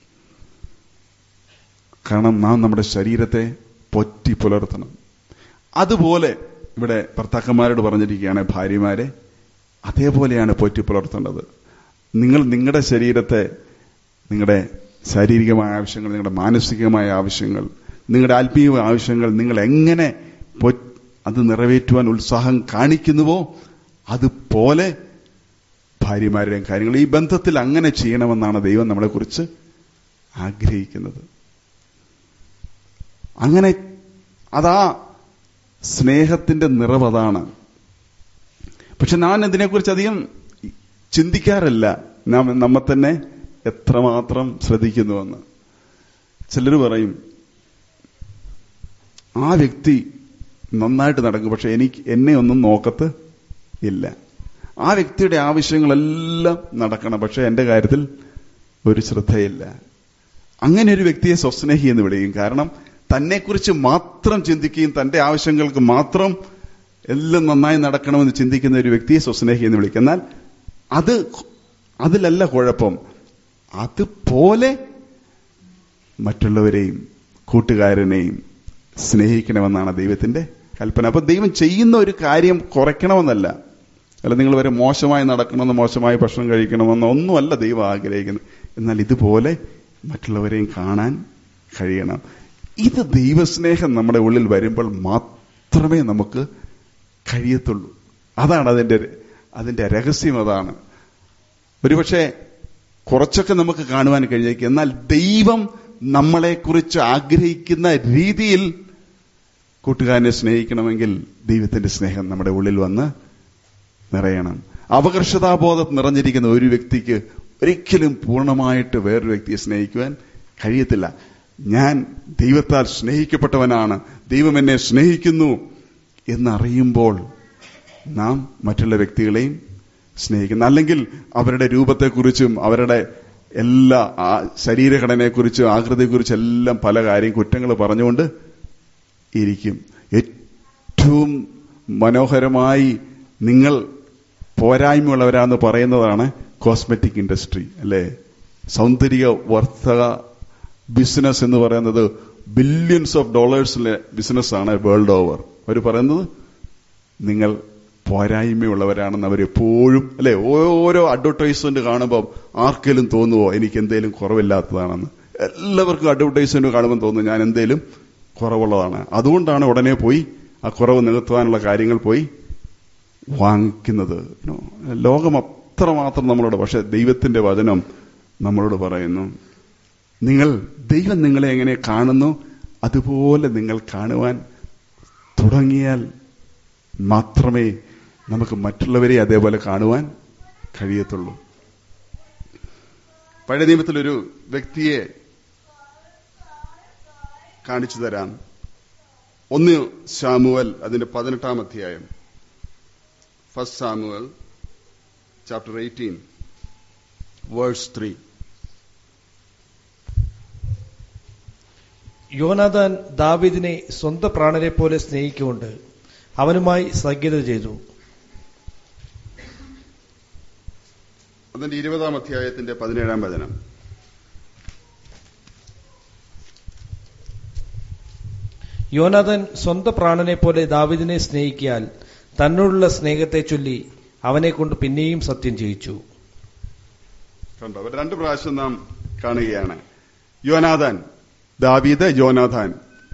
കാരണം നാം നമ്മുടെ ശരീരത്തെ പൊറ്റി പുലർത്തണം അതുപോലെ ഇവിടെ ഭർത്താക്കന്മാരോട് പറഞ്ഞിരിക്കുകയാണ് ഭാര്യമാരെ അതേപോലെയാണ് പൊറ്റി പുലർത്തേണ്ടത് നിങ്ങൾ നിങ്ങളുടെ ശരീരത്തെ നിങ്ങളുടെ ശാരീരികമായ ആവശ്യങ്ങൾ നിങ്ങളുടെ മാനസികമായ ആവശ്യങ്ങൾ നിങ്ങളുടെ ആത്മീയ ആവശ്യങ്ങൾ നിങ്ങൾ എങ്ങനെ പൊ- അത് നിറവേറ്റുവാൻ ഉത്സാഹം കാണിക്കുന്നുവോ അതുപോലെ ഭാര്യമാരുടെയും കാര്യങ്ങൾ ഈ ബന്ധത്തിൽ അങ്ങനെ ചെയ്യണമെന്നാണ് ദൈവം നമ്മളെക്കുറിച്ച് ആഗ്രഹിക്കുന്നത് അങ്ങനെ അതാ സ്നേഹത്തിന്റെ നിറവ് അതാണ് പക്ഷെ ഞാൻ ഇതിനെക്കുറിച്ച് അധികം ചിന്തിക്കാറില്ല നാം നമ്മെ തന്നെ എത്രമാത്രം ശ്രദ്ധിക്കുന്നുവെന്ന് ചിലർ പറയും ആ വ്യക്തി നന്നായിട്ട് നടക്കും പക്ഷെ എനിക്ക് എന്നെ ഒന്നും നോക്കത്ത് ഇല്ല ആ വ്യക്തിയുടെ ആവശ്യങ്ങളെല്ലാം നടക്കണം പക്ഷെ എന്റെ കാര്യത്തിൽ ഒരു ശ്രദ്ധയില്ല അങ്ങനെ ഒരു വ്യക്തിയെ സ്വസ്നേഹി എന്ന് വിളിക്കും കാരണം തന്നെക്കുറിച്ച് മാത്രം ചിന്തിക്കുകയും തന്റെ ആവശ്യങ്ങൾക്ക് മാത്രം എല്ലാം നന്നായി നടക്കണമെന്ന് ചിന്തിക്കുന്ന ഒരു വ്യക്തിയെ സ്വസ്നേഹി എന്ന് വിളിക്കും എന്നാൽ അത് അതിലല്ല കുഴപ്പം അതുപോലെ മറ്റുള്ളവരെയും കൂട്ടുകാരനെയും സ്നേഹിക്കണമെന്നാണ് ദൈവത്തിന്റെ കൽപ്പന അപ്പൊ ദൈവം ചെയ്യുന്ന ഒരു കാര്യം കുറയ്ക്കണമെന്നല്ല അല്ല നിങ്ങൾ വരെ മോശമായി നടക്കണമെന്ന് മോശമായി ഭക്ഷണം കഴിക്കണമെന്ന് ഒന്നുമല്ല ദൈവം ആഗ്രഹിക്കുന്നത് എന്നാൽ ഇതുപോലെ മറ്റുള്ളവരെയും കാണാൻ കഴിയണം ഇത് ദൈവസ്നേഹം നമ്മുടെ ഉള്ളിൽ വരുമ്പോൾ മാത്രമേ നമുക്ക് കഴിയത്തുള്ളൂ അതാണ് അതിന്റെ അതിന്റെ രഹസ്യം അതാണ് ഒരുപക്ഷെ കുറച്ചൊക്കെ നമുക്ക് കാണുവാൻ കഴിഞ്ഞേക്കും എന്നാൽ ദൈവം നമ്മളെക്കുറിച്ച് ആഗ്രഹിക്കുന്ന രീതിയിൽ കൂട്ടുകാരനെ സ്നേഹിക്കണമെങ്കിൽ ദൈവത്തിന്റെ സ്നേഹം നമ്മുടെ ഉള്ളിൽ വന്ന് നിറയണം അപകർഷതാബോധം നിറഞ്ഞിരിക്കുന്ന ഒരു വ്യക്തിക്ക് ഒരിക്കലും പൂർണ്ണമായിട്ട് വേറൊരു വ്യക്തിയെ സ്നേഹിക്കുവാൻ കഴിയത്തില്ല ഞാൻ ദൈവത്താൽ സ്നേഹിക്കപ്പെട്ടവനാണ് ദൈവം എന്നെ സ്നേഹിക്കുന്നു എന്നറിയുമ്പോൾ നാം മറ്റുള്ള വ്യക്തികളെയും സ്നേഹിക്കുന്നു അല്ലെങ്കിൽ അവരുടെ രൂപത്തെക്കുറിച്ചും അവരുടെ എല്ലാ ആ ശരീരഘടനയെക്കുറിച്ചും ആകൃതിയെക്കുറിച്ചും എല്ലാം പല കാര്യം കുറ്റങ്ങൾ പറഞ്ഞുകൊണ്ട് ഇരിക്കും ഏറ്റവും മനോഹരമായി നിങ്ങൾ പോരായ്മയുള്ളവരാന്ന് പറയുന്നതാണ് കോസ്മെറ്റിക് ഇൻഡസ്ട്രി അല്ലെ സൗന്ദര്യ വർത്തക ബിസിനസ് എന്ന് പറയുന്നത് ബില്യൺസ് ഓഫ് ഡോളേഴ്സിലെ ബിസിനസ്സാണ് വേൾഡ് ഓവർ അവർ പറയുന്നത് നിങ്ങൾ പോരായ്മയുള്ളവരാണെന്ന് അവർ എപ്പോഴും അല്ലെ ഓരോ അഡ്വർടൈസ്മെന്റ് കാണുമ്പോൾ ആർക്കെങ്കിലും തോന്നുവോ എനിക്ക് എന്തേലും കുറവില്ലാത്തതാണെന്ന് എല്ലാവർക്കും അഡ്വർടൈസ്മെന്റ് കാണുമ്പോൾ തോന്നുന്നു ഞാൻ എന്തേലും കുറവുള്ളതാണ് അതുകൊണ്ടാണ് ഉടനെ പോയി ആ കുറവ് നികത്തുവാനുള്ള കാര്യങ്ങൾ പോയി വാങ്ങിക്കുന്നത് ലോകം അത്രമാത്രം നമ്മളോട് പക്ഷെ ദൈവത്തിന്റെ വചനം നമ്മളോട് പറയുന്നു നിങ്ങൾ ദൈവം നിങ്ങളെ എങ്ങനെ കാണുന്നു അതുപോലെ നിങ്ങൾ കാണുവാൻ തുടങ്ങിയാൽ മാത്രമേ നമുക്ക് മറ്റുള്ളവരെ അതേപോലെ കാണുവാൻ കഴിയത്തുള്ളൂ പഴയ നിയമത്തിലൊരു വ്യക്തിയെ കാണിച്ചു തരാം ഒന്ന് സാമുവൽ അതിന്റെ പതിനെട്ടാം അധ്യായം first Samuel chapter eighteen verse three യോനാഥാൻ ദാവീദിനെ സ്വന്തം പ്രാണനെ പോലെ സ്നേഹിക്കുകൊണ്ട് അവനുമായി സഖ്യത ചെയ്തു അതിന്റെ ഇരുപതാം അധ്യായത്തിന്റെ പതിനേഴാം വചനം യോനാഥൻ സ്വന്തം പ്രാണനെ പോലെ ദാവിദിനെ സ്നേഹിക്കിയാൽ തന്നോടുള്ള സ്നേഹത്തെ ചൊല്ലി അവനെ കൊണ്ട് പിന്നെയും സത്യം ചെയ്യിച്ചു കണ്ടോ അവർ രണ്ട് പ്രാവശ്യം നാം കാണുകയാണ് യോനാഥാൻ ദാവീദ് യോനാഥാൻ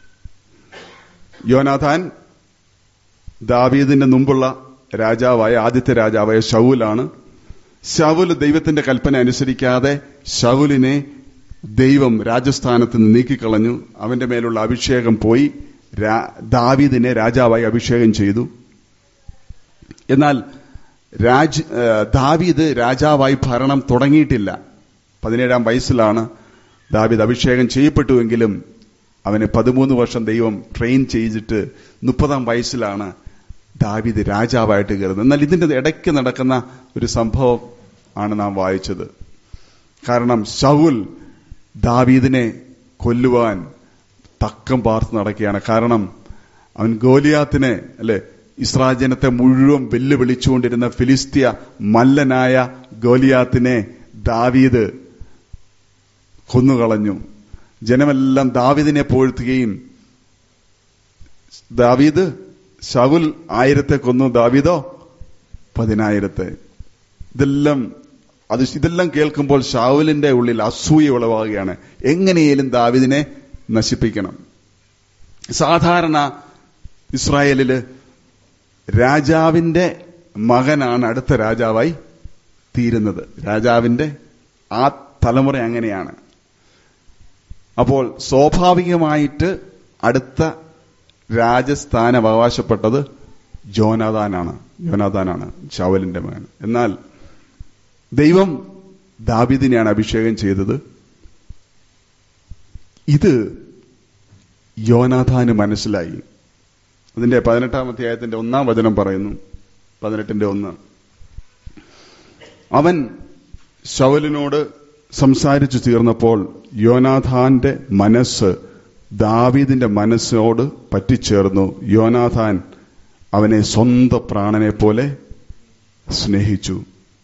യോനാഥാൻ ദാവീദിന്റെ മുമ്പുള്ള രാജാവായ ആദ്യത്തെ രാജാവായ ഷൗലാണ് ഷൗൽ ദൈവത്തിന്റെ കൽപ്പന അനുസരിക്കാതെ ഷൗലിനെ ദൈവം രാജസ്ഥാനത്ത് നിന്ന് നീക്കിക്കളഞ്ഞു അവന്റെ മേലുള്ള അഭിഷേകം പോയി ദാവീദിനെ രാജാവായി അഭിഷേകം ചെയ്തു എന്നാൽ രാജ് ദാവീദ് രാജാവായി ഭരണം തുടങ്ങിയിട്ടില്ല പതിനേഴാം വയസ്സിലാണ് ദാവീദ് അഭിഷേകം ചെയ്യപ്പെട്ടുവെങ്കിലും അവനെ പതിമൂന്ന് വർഷം ദൈവം ട്രെയിൻ ചെയ്തിട്ട് മുപ്പതാം വയസ്സിലാണ് ദാവീദ് രാജാവായിട്ട് കയറുന്നത് എന്നാൽ ഇതിന്റെ ഇടയ്ക്ക് നടക്കുന്ന ഒരു സംഭവം ആണ് നാം വായിച്ചത് കാരണം ഷൗൽ ദാവീദിനെ കൊല്ലുവാൻ തക്കം പാർത്ത് നടക്കുകയാണ് കാരണം അവൻ ഗോലിയാത്തിനെ അല്ലെ ഇസ്രായേൽ ജനത്തെ മുഴുവൻ വെല്ലുവിളിച്ചുകൊണ്ടിരുന്ന ഫിലിസ്തീയ മല്ലനായ ഗോലിയാത്തിനെ ദാവീദ് കൊന്നുകളഞ്ഞു ജനമെല്ലാം ദാവീദിനെ പോഴ്ത്തുകയും ദാവീദ് ഷവുൽ ആയിരത്തെ കൊന്നു ദാവീദോ പതിനായിരത്തെ ഇതെല്ലാം അത് ഇതെല്ലാം കേൾക്കുമ്പോൾ ഷാവുലിന്റെ ഉള്ളിൽ അസൂയ ഉളവാകുകയാണ് എങ്ങനെയും ദാവിദിനെ നശിപ്പിക്കണം സാധാരണ ഇസ്രായേലില് രാജാവിന്റെ മകനാണ് അടുത്ത രാജാവായി തീരുന്നത് രാജാവിന്റെ ആ തലമുറ അങ്ങനെയാണ് അപ്പോൾ സ്വാഭാവികമായിട്ട് അടുത്ത രാജസ്ഥാനം അവകാശപ്പെട്ടത് ജോനാഥാനാണ് ജോനാഥാനാണ് ഷാവലിന്റെ മകൻ എന്നാൽ ദൈവം ദാബിദിനെയാണ് അഭിഷേകം ചെയ്തത് ഇത് യോനാഥാന് മനസ്സിലായി അതിന്റെ പതിനെട്ടാം അധ്യായത്തിന്റെ ഒന്നാം വചനം പറയുന്നു പതിനെട്ടിന്റെ ഒന്ന് അവൻ ശവലിനോട് സംസാരിച്ചു തീർന്നപ്പോൾ യോനാഥാന്റെ മനസ്സ് ദാവീദിന്റെ മനസ്സിനോട് പറ്റിച്ചേർന്നു യോനാഥാൻ അവനെ സ്വന്തം പ്രാണനെ പോലെ സ്നേഹിച്ചു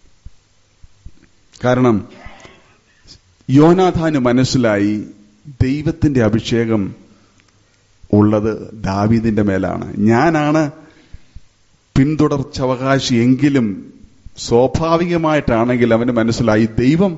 കാരണം യോനാഥാന് മനസ്സിലായി ദൈവത്തിന്റെ അഭിഷേകം ഉള്ളത് ദാവീദിന്റെ മേലാണ് ഞാനാണ് പിന്തുടർച്ചവകാശി എങ്കിലും സ്വാഭാവികമായിട്ടാണെങ്കിൽ അവന് മനസ്സിലായി ദൈവം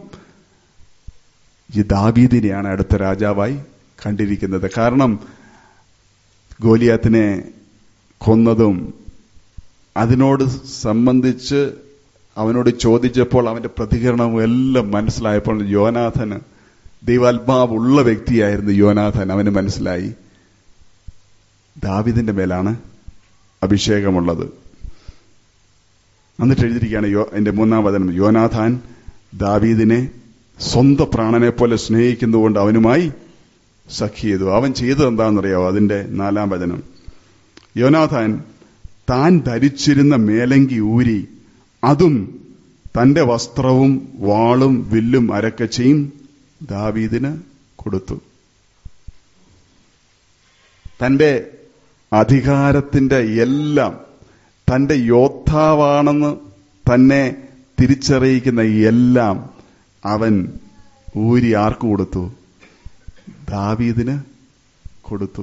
ഈ ദാവീദിനെയാണ് അടുത്ത രാജാവായി കണ്ടിരിക്കുന്നത് കാരണം ഗോലിയാത്തിനെ കൊന്നതും അതിനോട് സംബന്ധിച്ച് അവനോട് ചോദിച്ചപ്പോൾ അവന്റെ പ്രതികരണവും എല്ലാം മനസ്സിലായപ്പോൾ യോനാഥന് ദൈവാത്മാവുള്ള വ്യക്തിയായിരുന്നു യോനാഥൻ അവന് മനസ്സിലായി ദാവിദിന്റെ മേലാണ് അഭിഷേകമുള്ളത് എന്നിട്ട് എഴുതിയിരിക്കുകയാണ് യോ എന്റെ മൂന്നാം വചനം യോനാഥാൻ ദാവീദിനെ സ്വന്തം പ്രാണനെ പോലെ സ്നേഹിക്കുന്നതുകൊണ്ട് അവനുമായി സഖി ചെയ്തു അവൻ ചെയ്തത് എന്താണെന്നറിയാവോ അതിന്റെ നാലാം വചനം യോനാഥാൻ താൻ ധരിച്ചിരുന്ന മേലങ്കി ഊരി അതും തന്റെ വസ്ത്രവും വാളും വില്ലും അരക്കച്ചയും ദാവീദിന് കൊടുത്തു തന്റെ അധികാരത്തിന്റെ എല്ലാം തന്റെ യോദ്ധാവാണെന്ന് തന്നെ തിരിച്ചറിയിക്കുന്ന എല്ലാം അവൻ ഊരി ആർക്ക് കൊടുത്തു ദാവീദിന് കൊടുത്തു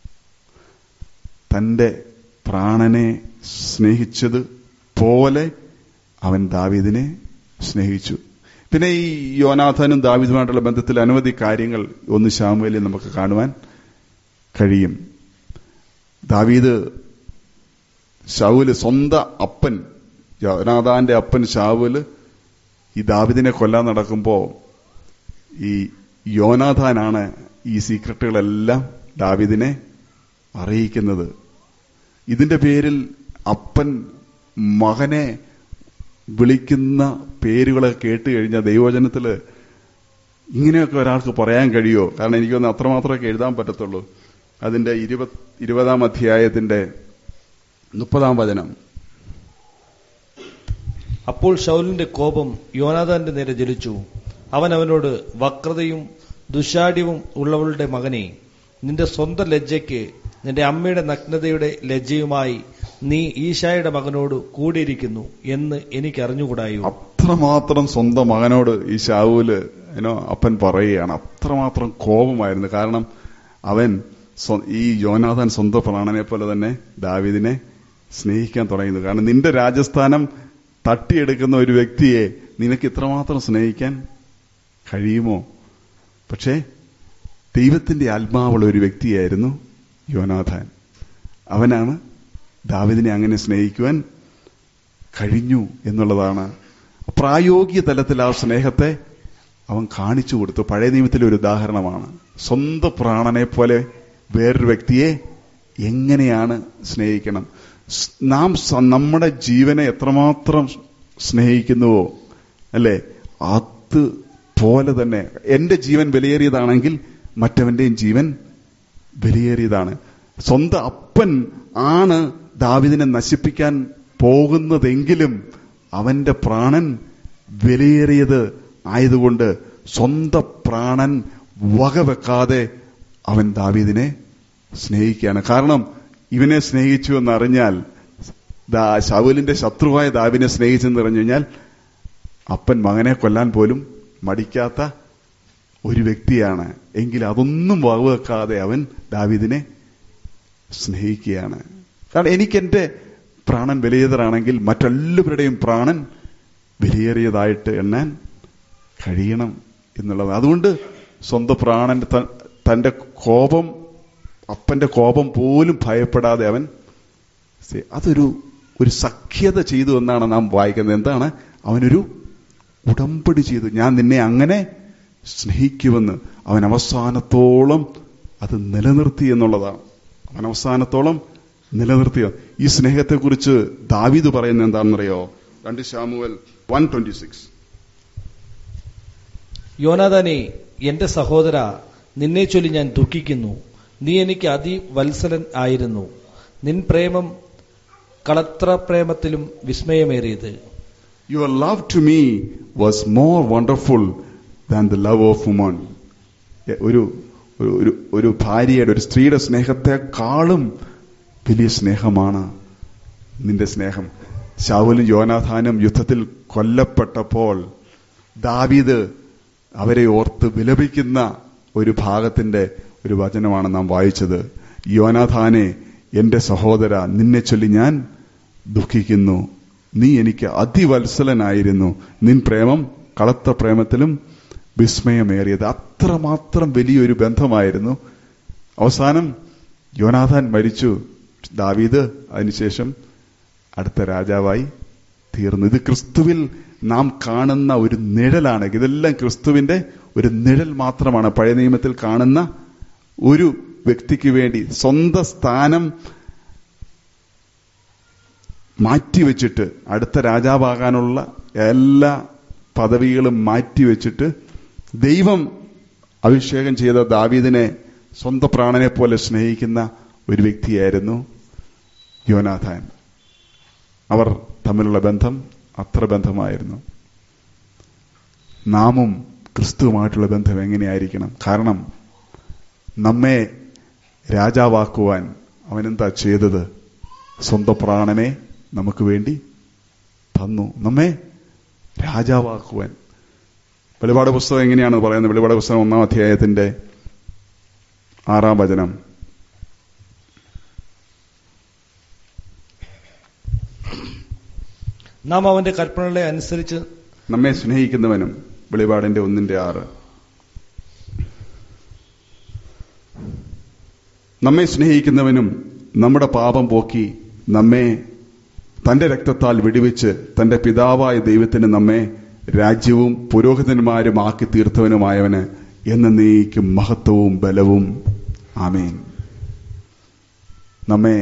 തന്റെ പ്രാണനെ സ്നേഹിച്ചത് പോലെ അവൻ ദാവീദിനെ സ്നേഹിച്ചു പിന്നെ ഈ യോനാഥനും ദാവീദുമായിട്ടുള്ള ബന്ധത്തിൽ അനവധി കാര്യങ്ങൾ ഒന്ന് ശാമുവേലിൽ നമുക്ക് കാണുവാൻ കഴിയും ദാവീദ് ഷൗല് സ്വന്തം അപ്പൻ യോനാഥാന്റെ അപ്പൻ ഷാവുല് ഈ ദാവിദിനെ കൊല്ലാൻ നടക്കുമ്പോ ഈ യോനാഥാനാണ് ഈ സീക്രട്ടുകളെല്ലാം ദാവിദിനെ അറിയിക്കുന്നത് ഇതിന്റെ പേരിൽ അപ്പൻ മകനെ വിളിക്കുന്ന പേരുകളെ കേട്ട് കഴിഞ്ഞാൽ ദൈവവചനത്തില് ഇങ്ങനെയൊക്കെ ഒരാൾക്ക് പറയാൻ കഴിയുമോ കാരണം എനിക്കൊന്ന് അത്രമാത്രമൊക്കെ എഴുതാൻ പറ്റത്തുള്ളൂ അതിന്റെ ഇരുപത് ഇരുപതാം അധ്യായത്തിന്റെ മുപ്പതാം വചനം അപ്പോൾ ഷൗലിന്റെ കോപം യോനാഥാന്റെ നേരെ ജ്വലിച്ചു അവൻ അവനോട് വക്രതയും ദുശാഠ്യവും ഉള്ളവളുടെ മകനെ നിന്റെ സ്വന്തം ലജ്ജയ്ക്ക് നിന്റെ അമ്മയുടെ നഗ്നതയുടെ ലജ്ജയുമായി നീ ഈശായുടെ മകനോട് കൂടിയിരിക്കുന്നു എന്ന് എനിക്ക് അറിഞ്ഞുകൂടായോ അത്രമാത്രം സ്വന്തം മകനോട് ഈ ഷാവൂല് ഏനോ അപ്പൻ പറയുകയാണ് അത്രമാത്രം കോപമായിരുന്നു കാരണം അവൻ സ്വ- ഈ യോനാഥൻ സ്വന്തം പ്രാണനെ പോലെ തന്നെ ദാവീദിനെ സ്നേഹിക്കാൻ തുടങ്ങിയത് കാരണം നിന്റെ രാജസ്ഥാനം തട്ടിയെടുക്കുന്ന ഒരു വ്യക്തിയെ നിനക്ക് ഇത്രമാത്രം സ്നേഹിക്കാൻ കഴിയുമോ പക്ഷേ ദൈവത്തിന്റെ ആത്മാവുള്ള ഒരു വ്യക്തിയായിരുന്നു യോനാഥാൻ അവനാണ് ദാവിദിനെ അങ്ങനെ സ്നേഹിക്കുവാൻ കഴിഞ്ഞു എന്നുള്ളതാണ് പ്രായോഗിക തലത്തിൽ ആ സ്നേഹത്തെ അവൻ കാണിച്ചു കൊടുത്തു പഴയ നിയമത്തിലെ ഒരു ഉദാഹരണമാണ് സ്വന്തം പ്രാണനെ പോലെ വേറൊരു വ്യക്തിയെ എങ്ങനെയാണ് സ്നേഹിക്കണം സ് നാം സ- നമ്മുടെ ജീവനെ എത്രമാത്രം സ്നേഹിക്കുന്നുവോ അല്ലെ അത് പോലെ തന്നെ എന്റെ ജീവൻ വിലയേറിയതാണെങ്കിൽ മറ്റവന്റെയും ജീവൻ വിലയേറിയതാണ് സ്വന്തം അപ്പൻ ആണ് ദാവിദിനെ നശിപ്പിക്കാൻ പോകുന്നതെങ്കിലും അവന്റെ പ്രാണൻ വിലയേറിയത് ആയതുകൊണ്ട് സ്വന്തം പ്രാണൻ വകവെക്കാതെ അവൻ ദാവീദിനെ സ്നേഹിക്കുകയാണ് കാരണം ഇവനെ സ്നേഹിച്ചു എന്നറിഞ്ഞാൽ ദാ- ശൗലിന്റെ ശത്രുവായ ദാവിനെ സ്നേഹിച്ചെന്ന് പറഞ്ഞു കഴിഞ്ഞാൽ അപ്പൻ മകനെ കൊല്ലാൻ പോലും മടിക്കാത്ത ഒരു വ്യക്തിയാണ് എങ്കിൽ അതൊന്നും വകവെക്കാതെ അവൻ ദാവീദിനെ സ്നേഹിക്കുകയാണ് കാരണം എനിക്ക് എന്റെ പ്രാണൻ വിലയേതറാണെങ്കിൽ മറ്റെല്ലാവരുടെയും പ്രാണൻ വിലയേറിയതായിട്ട് എണ്ണാൻ കഴിയണം എന്നുള്ളത് അതുകൊണ്ട് സ്വന്തം പ്രാണൻ ത- തന്റെ കോപം അപ്പന്റെ കോപം പോലും ഭയപ്പെടാതെ അവൻ സെ- അതൊരു ഒരു സഖ്യത ചെയ്തു എന്നാണ് നാം വായിക്കുന്നത് എന്താണ് അവനൊരു ഉടമ്പടി ചെയ്തു ഞാൻ നിന്നെ അങ്ങനെ സ്നേഹിക്കുമെന്ന് അവൻ അവസാനത്തോളം അത് നിലനിർത്തി എന്നുള്ളതാണ് അവൻ അവസാനത്തോളം നിലനിർത്തിയ ഈ സ്നേഹത്തെക്കുറിച്ച് ദാവീദ് പറയുന്നത് എന്താണെന്നറിയോ രണ്ട് ശാമുവൽ വൺ ട്വന്റി സിക്സ് യോനാഥാനെ എന്റെ സഹോദര നിന്നെ ചൊല്ലി ഞാൻ ദുഃഖിക്കുന്നു നീ എനിക്ക് അതിവത്സലൻ ആയിരുന്നു നിൻ പ്രേമം കളത്ര പ്രേമത്തിലും വിസ്മയമേറിയത് your love to me was more wonderful than the love of woman ഒരു ഒരു- ഒരു ഒരു ഭാര്യയുടെ ഒരു സ്ത്രീയുടെ സ്നേഹത്തെക്കാളും വലിയ സ്നേഹമാണ് നിന്റെ സ്നേഹം ശാവുലും യോനാഥാനും യുദ്ധത്തിൽ കൊല്ലപ്പെട്ടപ്പോൾ ദാവീദ് അവരെ ഓർത്ത് വിലപിക്കുന്ന ഒരു ഭാഗത്തിന്റെ ഒരു വചനമാണ് നാം വായിച്ചത് യോനാഥാനെ എന്റെ സഹോദര നിന്നെ ചൊല്ലി ഞാൻ ദുഃഖിക്കുന്നു നീ എനിക്ക് അതിവത്സലനായിരുന്നു നിൻ പ്രേമം കളത്ത പ്രേമത്തിലും വിസ്മയമേറിയത് അത്രമാത്രം വലിയൊരു ബന്ധമായിരുന്നു അവസാനം യോനാഥാൻ മരിച്ചു ദാവീദ് അതിനുശേഷം അടുത്ത രാജാവായി തീർന്നു ഇത് ക്രിസ്തുവിൽ നാം കാണുന്ന ഒരു നിഴലാണ് ഇതെല്ലാം ക്രിസ്തുവിന്റെ ഒരു നിഴൽ മാത്രമാണ് പഴയ നിയമത്തിൽ കാണുന്ന ഒരു വ്യക്തിക്ക് വേണ്ടി സ്വന്തം സ്ഥാനം മാറ്റിവെച്ചിട്ട് അടുത്ത രാജാവാകാനുള്ള എല്ലാ പദവികളും മാറ്റിവെച്ചിട്ട് ദൈവം അഭിഷേകം ചെയ്ത ദാവീദിനെ സ്വന്തം പ്രാണനെ പോലെ സ്നേഹിക്കുന്ന ഒരു വ്യക്തിയായിരുന്നു യോനാഥാൻ അവർ തമ്മിലുള്ള ബന്ധം അത്ര ബന്ധമായിരുന്നു നാമും ക്രിസ്തുവുമായിട്ടുള്ള ബന്ധം എങ്ങനെയായിരിക്കണം കാരണം നമ്മെ രാജാവാക്കുവാൻ അവനെന്താ ചെയ്തത് സ്വന്തം പ്രാണനെ നമുക്ക് വേണ്ടി തന്നു നമ്മെ രാജാവാക്കുവാൻ വെളിപാട് പുസ്തകം എങ്ങനെയാണ് പറയുന്നത് വെളിപാട് പുസ്തകം ഒന്നാം അധ്യായത്തിന്റെ ആറാം വചനം നാം അവന്റെ കൽപ്പനകളെ അനുസരിച്ച് നമ്മെ സ്നേഹിക്കുന്നവനും വെളിപാടിന്റെ ഒന്നിന്റെ ആറ് നമ്മെ സ്നേഹിക്കുന്നവനും നമ്മുടെ പാപം പോക്കി നമ്മെ തന്റെ രക്തത്താൽ വെടിവെച്ച് തന്റെ പിതാവായ ദൈവത്തിന് നമ്മെ രാജ്യവും പുരോഹിതന്മാരും ആക്കി തീർത്തവനുമായവന് എന്നേക്കും മഹത്വവും ബലവും ആമേൻ നമ്മെ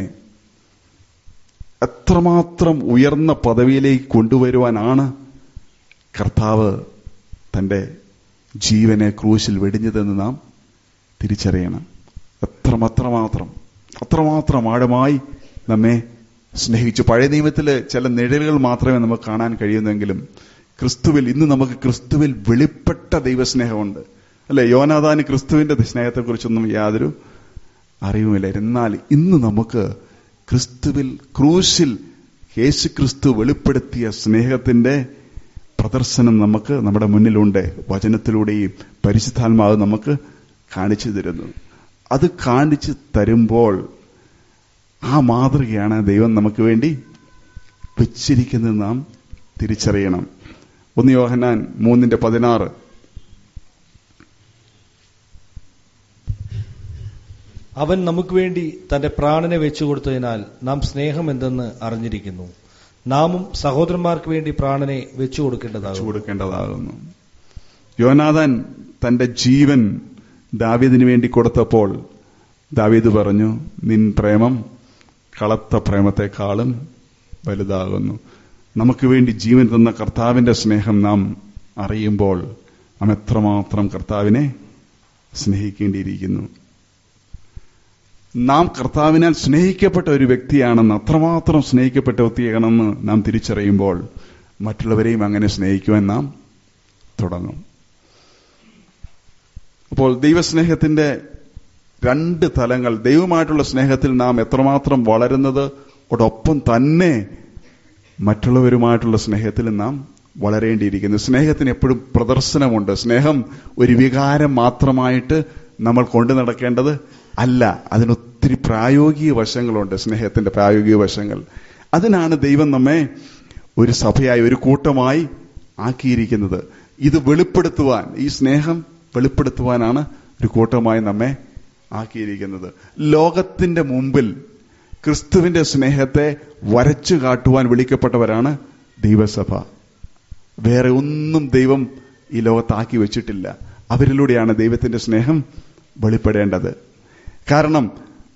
എത്രമാത്രം ഉയർന്ന പദവിയിലേക്ക് കൊണ്ടുവരുവാനാണ് കർത്താവ് തന്റെ ജീവനെ ക്രൂശിൽ വെടിഞ്ഞതെന്ന് നാം തിരിച്ചറിയണം എത്രമാത്രമാത്രം അത്രമാത്രം ആഴമായി നമ്മെ സ്നേഹിച്ചു പഴയ നിയമത്തിൽ ചില നിഴലുകൾ മാത്രമേ നമുക്ക് കാണാൻ കഴിയുന്നെങ്കിലും ക്രിസ്തുവിൽ ഇന്ന് നമുക്ക് ക്രിസ്തുവിൽ വെളിപ്പെട്ട ദൈവസ്നേഹമുണ്ട് അല്ലെ യോനാദാന് ക്രിസ്തുവിന്റെ സ്നേഹത്തെക്കുറിച്ചൊന്നും യാതൊരു അറിവുമില്ല എന്നാൽ ഇന്ന് നമുക്ക് ക്രിസ്തുവിൽ ക്രൂശിൽ യേശു ക്രിസ്തു വെളിപ്പെടുത്തിയ സ്നേഹത്തിന്റെ പ്രദർശനം നമുക്ക് നമ്മുടെ മുന്നിലുണ്ട് വചനത്തിലൂടെയും പരിശുദ്ധാത്മാവ് നമുക്ക് കാണിച്ചു തരുന്നു അത് കാണിച്ചു തരുമ്പോൾ ആ മാതൃകയാണ് ദൈവം നമുക്ക് വേണ്ടി വെച്ചിരിക്കുന്നത് നാം തിരിച്ചറിയണം ഒന്ന് യോഹന്നാൻ മൂന്നിന്റെ പതിനാറ് അവൻ നമുക്ക് വേണ്ടി തന്റെ പ്രാണനെ വെച്ചുകൊടുത്തതിനാൽ നാം സ്നേഹം എന്തെന്ന് അറിഞ്ഞിരിക്കുന്നു നാമും സഹോദരന്മാർക്ക് വേണ്ടി പ്രാണനെ വെച്ചു കൊടുക്കേണ്ടതാകും കൊടുക്കേണ്ടതാകുന്നു യോനാഥൻ തന്റെ ജീവൻ ദാവീദിന് വേണ്ടി കൊടുത്തപ്പോൾ ദാവീദ് പറഞ്ഞു നിൻ പ്രേമം കളത്ത പ്രേമത്തെക്കാളും വലുതാകുന്നു നമുക്ക് വേണ്ടി ജീവൻ തന്ന കർത്താവിന്റെ സ്നേഹം നാം അറിയുമ്പോൾ നാം എത്രമാത്രം കർത്താവിനെ സ്നേഹിക്കേണ്ടിയിരിക്കുന്നു നാം കർത്താവിനാൽ സ്നേഹിക്കപ്പെട്ട ഒരു വ്യക്തിയാണെന്ന് അത്രമാത്രം സ്നേഹിക്കപ്പെട്ട വ്യക്തിയാണെന്ന് നാം തിരിച്ചറിയുമ്പോൾ മറ്റുള്ളവരെയും അങ്ങനെ സ്നേഹിക്കുവാൻ നാം തുടങ്ങും അപ്പോൾ ദൈവസ്നേഹത്തിന്റെ രണ്ട് തലങ്ങൾ ദൈവമായിട്ടുള്ള സ്നേഹത്തിൽ നാം എത്രമാത്രം വളരുന്നത് ഒടൊപ്പം തന്നെ മറ്റുള്ളവരുമായിട്ടുള്ള സ്നേഹത്തിൽ നാം വളരേണ്ടിയിരിക്കുന്നു സ്നേഹത്തിന് എപ്പോഴും പ്രദർശനമുണ്ട് സ്നേഹം ഒരു വികാരം മാത്രമായിട്ട് നമ്മൾ കൊണ്ടു നടക്കേണ്ടത് അല്ല അതിനൊത്തിരി പ്രായോഗിക വശങ്ങളുണ്ട് സ്നേഹത്തിന്റെ പ്രായോഗിക വശങ്ങൾ അതിനാണ് ദൈവം നമ്മെ ഒരു സഭയായി ഒരു കൂട്ടമായി ആക്കിയിരിക്കുന്നത് ഇത് വെളിപ്പെടുത്തുവാൻ ഈ സ്നേഹം വെളിപ്പെടുത്തുവാനാണ് ഒരു കൂട്ടമായി നമ്മെ ആക്കിയിരിക്കുന്നത് ലോകത്തിന്റെ മുമ്പിൽ ക്രിസ്തുവിന്റെ സ്നേഹത്തെ വരച്ചു കാട്ടുവാൻ വിളിക്കപ്പെട്ടവരാണ് ദൈവസഭ വേറെ ഒന്നും ദൈവം ഈ ലോകത്താക്കി വെച്ചിട്ടില്ല അവരിലൂടെയാണ് ദൈവത്തിന്റെ സ്നേഹം വെളിപ്പെടേണ്ടത് കാരണം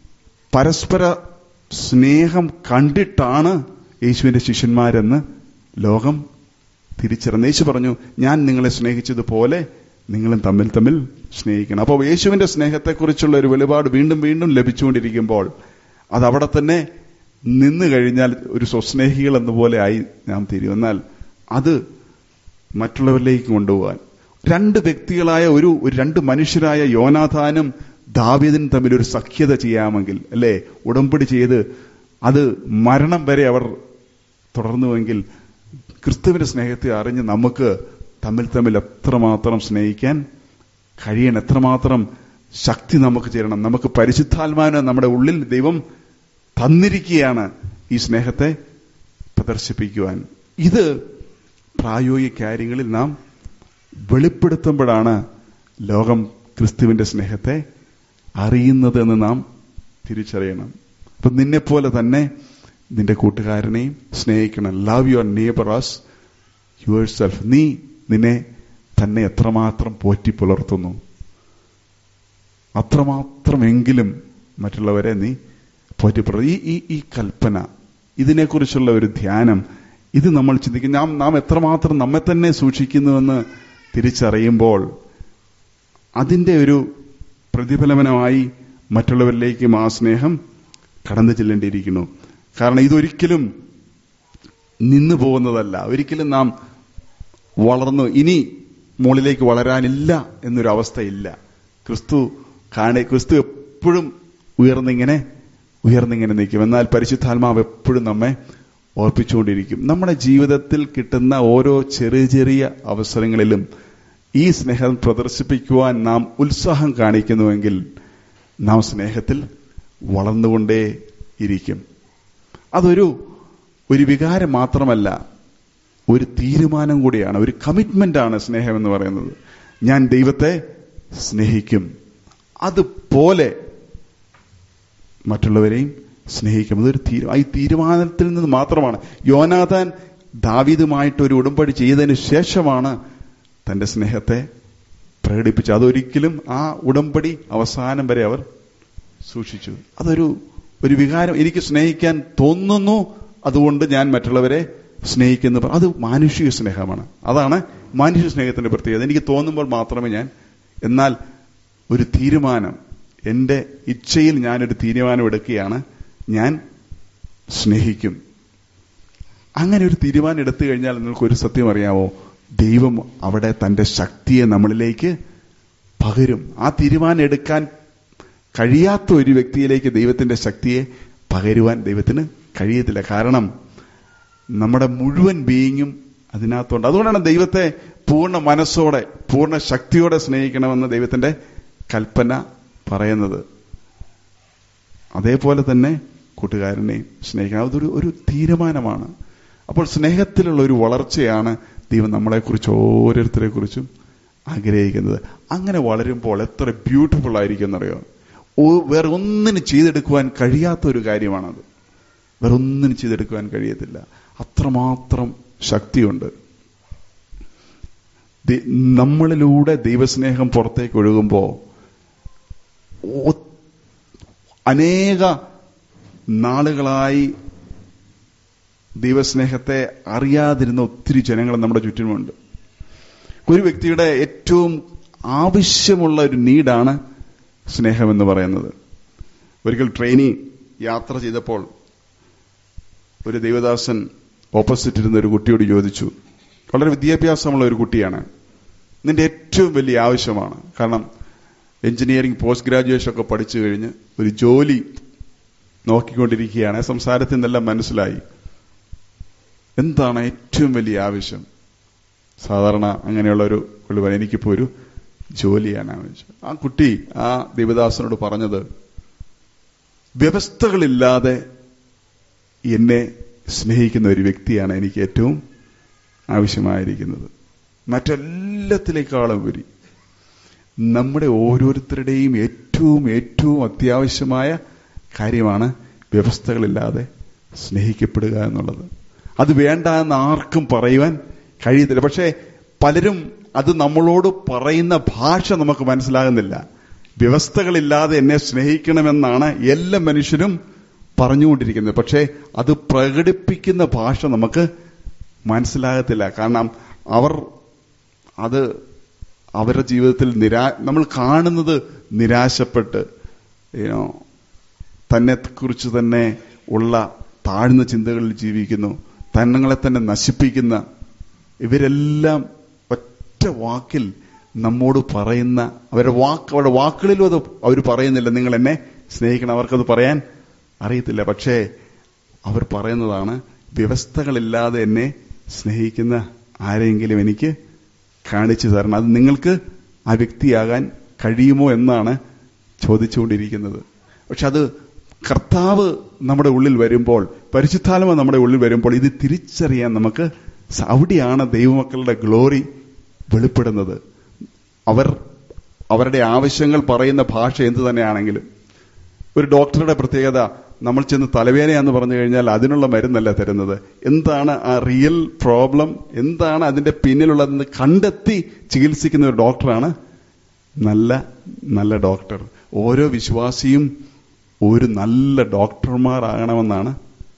പരസ്പര സ്നേഹം കണ്ടിട്ടാണ് യേശുവിന്റെ ശിഷ്യന്മാരെന്ന് ലോകം തിരിച്ചറിഞ്ഞു യേശു പറഞ്ഞു ഞാൻ നിങ്ങളെ സ്നേഹിച്ചതുപോലെ നിങ്ങളും തമ്മിൽ തമ്മിൽ സ്നേഹിക്കണം അപ്പോൾ യേശുവിന്റെ സ്നേഹത്തെക്കുറിച്ചുള്ള ഒരു വെളിപാട് വീണ്ടും വീണ്ടും ലഭിച്ചുകൊണ്ടിരിക്കുമ്പോൾ അത് അവിടെ തന്നെ നിന്ന് കഴിഞ്ഞാൽ ഒരു സ്വസ്നേഹികൾ എന്നപോലെ ആയി നാം തീരും എന്നാൽ അത് മറ്റുള്ളവരിലേക്ക് കൊണ്ടുപോകാൻ രണ്ട് വ്യക്തികളായ ഒരു ഒരു രണ്ട് മനുഷ്യരായ യോനാഥാനും ദാവീദിനും തമ്മിൽ ഒരു സഖ്യത ചെയ്യാമെങ്കിൽ അല്ലേ ഉടമ്പടി ചെയ്ത് അത് മരണം വരെ അവർ തുടർന്നുവെങ്കിൽ ക്രിസ്തുവിന്റെ സ്നേഹത്തെ അറിഞ്ഞ് നമുക്ക് തമ്മിൽ തമ്മിൽ എത്രമാത്രം സ്നേഹിക്കാൻ കഴിയണം എത്രമാത്രം ശക്തി നമുക്ക് ചേരണം നമുക്ക് പരിശുദ്ധാത്മാവിനെ നമ്മുടെ ഉള്ളിൽ ദൈവം തന്നിരിക്കുകയാണ് ഈ സ്നേഹത്തെ പ്രദർശിപ്പിക്കുവാൻ ഇത് പ്രായോഗിക കാര്യങ്ങളിൽ നാം വെളിപ്പെടുത്തുമ്പോഴാണ് ലോകം ക്രിസ്തുവിന്റെ സ്നേഹത്തെ അറിയുന്നതെന്ന് നാം തിരിച്ചറിയണം അപ്പൊ നിന്നെപ്പോലെ തന്നെ നിന്റെ കൂട്ടുകാരനെയും സ്നേഹിക്കണം love your neighbour as yourself നീ നിന്നെ തന്നെ എത്രമാത്രം പോറ്റി പുലർത്തുന്നു അത്രമാത്രമെങ്കിലും മറ്റുള്ളവരെ നീ പോറ്റി പുലർ ഈ ഈ ഈ കൽപ്പന ഇതിനെക്കുറിച്ചുള്ള ഒരു ധ്യാനം ഇത് നമ്മൾ ചിന്തിക്കും നാം നാം എത്രമാത്രം നമ്മെ തന്നെ സൂക്ഷിക്കുന്നുവെന്ന് തിരിച്ചറിയുമ്പോൾ അതിന്റെ ഒരു പ്രതിഫലനമായി മറ്റുള്ളവരിലേക്കും ആ സ്നേഹം കടന്നു ചെല്ലേണ്ടിയിരിക്കുന്നു കാരണം ഇതൊരിക്കലും നിന്നു പോകുന്നതല്ല ഒരിക്കലും നാം വളർന്നു ഇനി മുകളിലേക്ക് വളരാനില്ല എന്നൊരു അവസ്ഥയില്ല ക്രിസ്തു കാണെ ക്രിസ്തു എപ്പോഴും ഉയർന്നിങ്ങനെ ഉയർന്നിങ്ങനെ നിൽക്കും എന്നാൽ പരിശുദ്ധാത്മാവ് എപ്പോഴും നമ്മെ ഓർപ്പിച്ചുകൊണ്ടിരിക്കും നമ്മുടെ ജീവിതത്തിൽ കിട്ടുന്ന ഓരോ ചെറിയ ചെറിയ അവസരങ്ങളിലും ഈ സ്നേഹം പ്രദർശിപ്പിക്കുവാൻ നാം ഉത്സാഹം കാണിക്കുന്നുവെങ്കിൽ നാം സ്നേഹത്തിൽ വളർന്നുകൊണ്ടേ ഇരിക്കും അതൊരു ഒരു വികാരം മാത്രമല്ല ഒരു തീരുമാനം കൂടിയാണ് ഒരു കമ്മിറ്റ്മെന്റ് ആണ് സ്നേഹം എന്ന് പറയുന്നത് ഞാൻ ദൈവത്തെ സ്നേഹിക്കും അതുപോലെ മറ്റുള്ളവരെയും സ്നേഹിക്കും അതൊരു തീരു ഈ തീരുമാനത്തിൽ നിന്ന് മാത്രമാണ് യോനാഥാൻ ദാവീദുമായിട്ട് ഒരു ഉടമ്പടി ചെയ്തതിന് ശേഷമാണ് തന്റെ സ്നേഹത്തെ പ്രകടിപ്പിച്ചത് അതൊരിക്കലും ആ ഉടമ്പടി അവസാനം വരെ അവർ സൂക്ഷിച്ചു അതൊരു ഒരു വികാരം എനിക്ക് സ്നേഹിക്കാൻ തോന്നുന്നു അതുകൊണ്ട് ഞാൻ മറ്റുള്ളവരെ സ്നേഹിക്കുന്നു അത് മാനുഷിക സ്നേഹമാണ് അതാണ് മാനുഷിക സ്നേഹത്തിന്റെ പ്രത്യേകത എനിക്ക് തോന്നുമ്പോൾ മാത്രമേ ഞാൻ എന്നാൽ ഒരു തീരുമാനം എൻ്റെ ഇച്ഛയിൽ ഞാനൊരു തീരുമാനം എടുക്കുകയാണ് ഞാൻ സ്നേഹിക്കും അങ്ങനെ ഒരു തീരുമാനം എടുത്തു കഴിഞ്ഞാൽ നിങ്ങൾക്ക് ഒരു സത്യം അറിയാമോ ദൈവം അവിടെ തന്റെ ശക്തിയെ നമ്മളിലേക്ക് പകരും ആ തീരുമാനം എടുക്കാൻ കഴിയാത്ത ഒരു വ്യക്തിയിലേക്ക് ദൈവത്തിന്റെ ശക്തിയെ പകരുവാൻ ദൈവത്തിന് കഴിയത്തില്ല കാരണം നമ്മുടെ മുഴുവൻ ബീയിങ്ങും അതിനകത്തുണ്ട് അതുകൊണ്ടാണ് ദൈവത്തെ പൂർണ്ണ മനസ്സോടെ പൂർണ്ണ ശക്തിയോടെ സ്നേഹിക്കണമെന്ന് ദൈവത്തിന്റെ കൽപ്പന പറയുന്നത് അതേപോലെ തന്നെ കൂട്ടുകാരനെയും സ്നേഹിക്കണം അതൊരു ഒരു തീരുമാനമാണ് അപ്പോൾ സ്നേഹത്തിലുള്ള ഒരു വളർച്ചയാണ് ദൈവം നമ്മളെക്കുറിച്ച് ഓരോരുത്തരെ കുറിച്ചും ആഗ്രഹിക്കുന്നത് അങ്ങനെ വളരുമ്പോൾ എത്ര ബ്യൂട്ടിഫുൾ ആയിരിക്കും എന്നറിയോ വേറെ ഒന്നിനും ചെയ്തെടുക്കുവാൻ കഴിയാത്ത ഒരു കാര്യമാണത് വേറെ ഒന്നിനും ചെയ്തെടുക്കുവാൻ കഴിയത്തില്ല അത്രമാത്രം ശക്തിയുണ്ട് നമ്മളിലൂടെ ദൈവസ്നേഹം പുറത്തേക്ക് ഒഴുകുമ്പോ അനേക നാളുകളായി ദൈവസ്നേഹത്തെ അറിയാതിരുന്ന ഒത്തിരി ജനങ്ങൾ നമ്മുടെ ചുറ്റിനുമുണ്ട് ഒരു വ്യക്തിയുടെ ഏറ്റവും ആവശ്യമുള്ള ഒരു നീഡാണ് സ്നേഹം എന്ന് പറയുന്നത് ഒരിക്കൽ ട്രെയിനിൽ യാത്ര ചെയ്തപ്പോൾ ഒരു ദൈവദാസൻ ഓപ്പോസിറ്റ് ഇരുന്ന ഒരു കുട്ടിയോട് ചോദിച്ചു വളരെ വിദ്യാഭ്യാസമുള്ള ഒരു കുട്ടിയാണ് നിന്റെ ഏറ്റവും വലിയ ആവശ്യമാണ് കാരണം എഞ്ചിനീയറിംഗ് പോസ്റ്റ് ഗ്രാജുവേഷൻ ഒക്കെ പഠിച്ചു കഴിഞ്ഞ് ഒരു ജോലി നോക്കിക്കൊണ്ടിരിക്കുകയാണ് സംസാരത്തിൽ നിന്നെല്ലാം മനസ്സിലായി എന്താണ് ഏറ്റവും വലിയ ആവശ്യം സാധാരണ അങ്ങനെയുള്ള ഒരു കൊള്ളുവാൻ എനിക്കിപ്പോ ഒരു ജോലിയാണ് ആവശ്യം ആ കുട്ടി ആ ദേവദാസനോട് പറഞ്ഞത് വ്യവസ്ഥകളില്ലാതെ എന്നെ സ്നേഹിക്കുന്ന ഒരു വ്യക്തിയാണ് എനിക്ക് ഏറ്റവും ആവശ്യമായിരിക്കുന്നത് മറ്റെല്ലാത്തിലേക്കാളും ഉപരി നമ്മുടെ ഓരോരുത്തരുടെയും ഏറ്റവും ഏറ്റവും അത്യാവശ്യമായ കാര്യമാണ് വ്യവസ്ഥകളില്ലാതെ സ്നേഹിക്കപ്പെടുക എന്നുള്ളത് അത് വേണ്ട എന്ന് ആർക്കും പറയുവാൻ കഴിയത്തില്ല പക്ഷേ പലരും അത് നമ്മളോട് പറയുന്ന ഭാഷ നമുക്ക് മനസ്സിലാകുന്നില്ല വ്യവസ്ഥകളില്ലാതെ എന്നെ സ്നേഹിക്കണമെന്നാണ് എല്ലാ മനുഷ്യരും പറഞ്ഞുകൊണ്ടിരിക്കുന്നത് പക്ഷേ അത് പ്രകടിപ്പിക്കുന്ന ഭാഷ നമുക്ക് മനസ്സിലാകത്തില്ല കാരണം അവർ അത് അവരുടെ ജീവിതത്തിൽ നിരാ നമ്മൾ കാണുന്നത് നിരാശപ്പെട്ട് തന്നെ കുറിച്ച് തന്നെ ഉള്ള താഴ്ന്ന ചിന്തകളിൽ ജീവിക്കുന്നു തന്നങ്ങളെ തന്നെ നശിപ്പിക്കുന്ന ഇവരെല്ലാം ഒറ്റ വാക്കിൽ നമ്മോട് പറയുന്ന അവരുടെ വാക്ക് അവരുടെ വാക്കുകളിലും അത് അവർ പറയുന്നില്ല നിങ്ങൾ എന്നെ സ്നേഹിക്കണം അവർക്കത് പറയാൻ അറിയത്തില്ല പക്ഷേ അവർ പറയുന്നതാണ് വ്യവസ്ഥകളില്ലാതെ എന്നെ സ്നേഹിക്കുന്ന ആരെങ്കിലും എനിക്ക് കാണിച്ചു തരണം അത് നിങ്ങൾക്ക് ആ വ്യക്തിയാകാൻ കഴിയുമോ എന്നാണ് ചോദിച്ചുകൊണ്ടിരിക്കുന്നത് പക്ഷെ അത് കർത്താവ് നമ്മുടെ ഉള്ളിൽ വരുമ്പോൾ പരിശുദ്ധാത്മ നമ്മുടെ ഉള്ളിൽ വരുമ്പോൾ ഇത് തിരിച്ചറിയാൻ നമുക്ക് അവിടെയാണ് ദൈവമക്കളുടെ ഗ്ലോറി വെളിപ്പെടുന്നത് അവർ അവരുടെ ആവശ്യങ്ങൾ പറയുന്ന ഭാഷ എന്ത് തന്നെയാണെങ്കിലും ഒരു ഡോക്ടറുടെ പ്രത്യേകത നമ്മൾ ചെന്ന് തലവേദനയാന്ന് പറഞ്ഞു കഴിഞ്ഞാൽ അതിനുള്ള മരുന്നല്ല തരുന്നത് എന്താണ് ആ റിയൽ പ്രോബ്ലം എന്താണ് അതിന്റെ പിന്നിലുള്ളതെന്ന് കണ്ടെത്തി ചികിത്സിക്കുന്ന ഒരു ഡോക്ടറാണ് നല്ല നല്ല ഡോക്ടർ ഓരോ വിശ്വാസിയും ഒരു നല്ല ഡോക്ടർമാരാകണമെന്നാണ്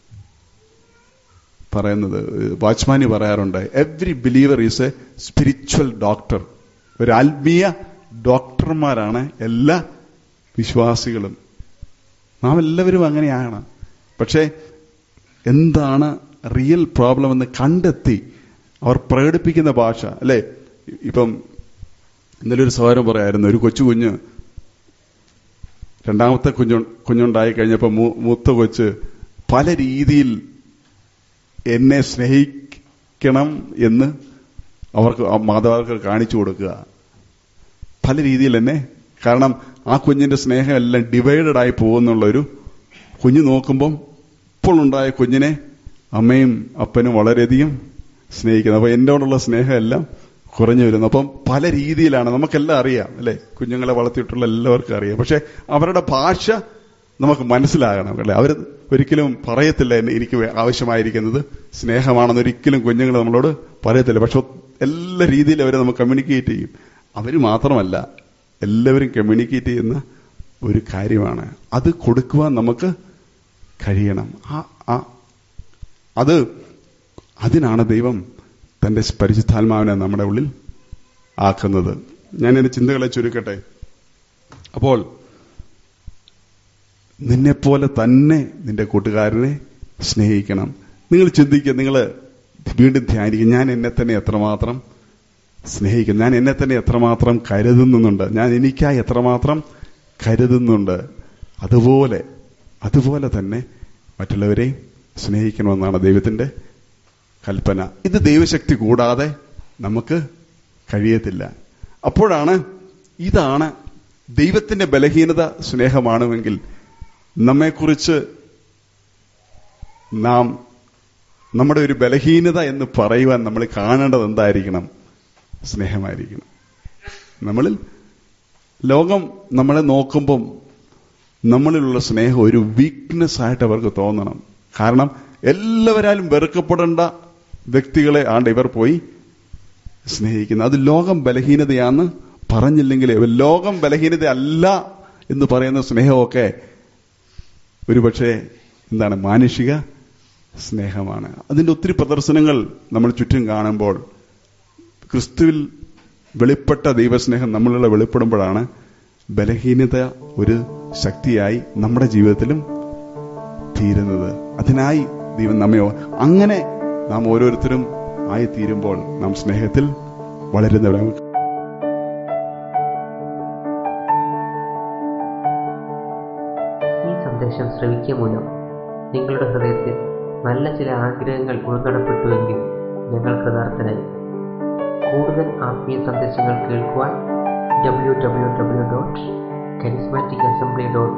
പറയുന്നത് വാച്ച്മാനി പറയാറുണ്ട് every believer is a spiritual doctor ഒരു ആത്മീയ ഡോക്ടർമാരാണ് എല്ലാ വിശ്വാസികളും നാം എല്ലാവരും അങ്ങനെയാണ് പക്ഷേ എന്താണ് റിയൽ പ്രോബ്ലം എന്ന് കണ്ടെത്തി അവർ പ്രകടിപ്പിക്കുന്ന ഭാഷ അല്ലെ ഇപ്പം ഇന്നലെ ഒരു സഹോദരൻ പറയായിരുന്നു ഒരു കൊച്ചു കുഞ്ഞ് രണ്ടാമത്തെ കുഞ്ഞു കുഞ്ഞുണ്ടായി കഴിഞ്ഞപ്പോൾ മൂ- മൂത്ത കൊച്ച് പല രീതിയിൽ എന്നെ സ്നേഹിക്കണം എന്ന് അവർക്ക് ആ മാതാപിതാക്കൾ കാണിച്ചു കൊടുക്കുക പല രീതിയിൽ എന്നെ കാരണം ആ കുഞ്ഞിന്റെ സ്നേഹം എല്ലാം ഡിവൈഡഡ് ആയി പോകുന്നുള്ളൊരു കുഞ്ഞ് നോക്കുമ്പം ഇപ്പോൾ ഉണ്ടായ കുഞ്ഞിനെ അമ്മയും അപ്പനും വളരെയധികം സ്നേഹിക്കുന്നത് അപ്പൊ എന്നോടുള്ള സ്നേഹം എല്ലാം കുറഞ്ഞു വരുന്നു അപ്പം പല രീതിയിലാണ് നമുക്കെല്ലാം അറിയാം അല്ലെ കുഞ്ഞുങ്ങളെ വളർത്തിയിട്ടുള്ള എല്ലാവർക്കും അറിയാം പക്ഷെ അവരുടെ ഭാഷ നമുക്ക് മനസ്സിലാകണം അല്ലെ അവർ ഒരിക്കലും പറയത്തില്ല എന്നെ എനിക്ക് വേ- ആവശ്യമായിരിക്കുന്നത് സ്നേഹമാണെന്ന് ഒരിക്കലും കുഞ്ഞുങ്ങൾ നമ്മളോട് പറയത്തില്ല പക്ഷെ എല്ലാ രീതിയിലും അവരെ നമുക്ക് കമ്മ്യൂണിക്കേറ്റ് ചെയ്യും അവർ മാത്രമല്ല എല്ലാവരും കമ്മ്യൂണിക്കേറ്റ് ചെയ്യുന്ന ഒരു കാര്യമാണ് അത് കൊടുക്കുവാൻ നമുക്ക് കഴിയണം ആ ആ അത് അതിനാണ് ദൈവം തന്റെ പരിശുദ്ധാത്മാവിനെ നമ്മുടെ ഉള്ളിൽ ആക്കുന്നത് ഞാൻ എന്റെ ചിന്തകളെ ചുരുക്കട്ടെ അപ്പോൾ നിന്നെപ്പോലെ തന്നെ നിന്റെ കൂട്ടുകാരനെ സ്നേഹിക്കണം നിങ്ങൾ ചിന്തിക്കുക നിങ്ങൾ വീണ്ടും ധ്യാനിക്കും ഞാൻ എന്നെ തന്നെ എത്രമാത്രം സ്നേഹിക്കുന്നു ഞാൻ എന്നെ തന്നെ എത്രമാത്രം കരുതുന്നുണ്ട് ഞാൻ എനിക്കായി എത്രമാത്രം കരുതുന്നുണ്ട് അതുപോലെ അതുപോലെ തന്നെ മറ്റുള്ളവരെ സ്നേഹിക്കണമെന്നാണ് ദൈവത്തിന്റെ കൽപ്പന ഇത് ദൈവശക്തി കൂടാതെ നമുക്ക് കഴിയത്തില്ല അപ്പോഴാണ് ഇതാണ് ദൈവത്തിന്റെ ബലഹീനത സ്നേഹമാണെങ്കിൽ നമ്മെക്കുറിച്ച് നാം നമ്മുടെ ഒരു ബലഹീനത എന്ന് പറയുവാൻ നമ്മൾ കാണേണ്ടത് എന്തായിരിക്കണം സ്നേഹമായിരിക്കണം നമ്മളിൽ ലോകം നമ്മളെ നോക്കുമ്പം നമ്മളിലുള്ള സ്നേഹം ഒരു വീക്ക്നെസ് ആയിട്ട് അവർക്ക് തോന്നണം കാരണം എല്ലാവരാലും വെറുക്കപ്പെടേണ്ട വ്യക്തികളെ ആണ്ട് ഇവർ പോയി സ്നേഹിക്കുന്നത് അത് ലോകം ബലഹീനതയാന്ന് പറഞ്ഞില്ലെങ്കിൽ ലോകം ബലഹീനത അല്ല എന്ന് പറയുന്ന സ്നേഹമൊക്കെ ഒരുപക്ഷെ എന്താണ് മാനുഷിക സ്നേഹമാണ് അതിന്റെ ഒത്തിരി പ്രദർശനങ്ങൾ നമ്മൾ ചുറ്റും കാണുമ്പോൾ ക്രിസ്തുവിൽ വെളിപ്പെട്ട ദൈവസ്നേഹം നമ്മളിലുള്ള വെളിപ്പെടുമ്പോഴാണ് ബലഹീനത ഒരു ശക്തിയായി നമ്മുടെ ജീവിതത്തിലും തീരുന്നത് അതിനായി ദൈവം നമ്മെ അങ്ങനെ നാം ഓരോരുത്തരും ആയി തീരുമ്പോൾ നാം സ്നേഹത്തിൽ വളരുന്നവരാണ് ഈ സന്ദേശം ശ്രവിക്കുക മൂലം നിങ്ങളുടെ ഹൃദയത്തിൽ നല്ല ചില ആഗ്രഹങ്ങൾ ഉൾനടപ്പെട്ടുവെങ്കിൽ ഞങ്ങൾ കൃതാർത്ഥനായി കൂടുതൽ ആത്മീയ സന്ദേശങ്ങൾ കേൾക്കുവാൻ W W W dot charismatic assembly dot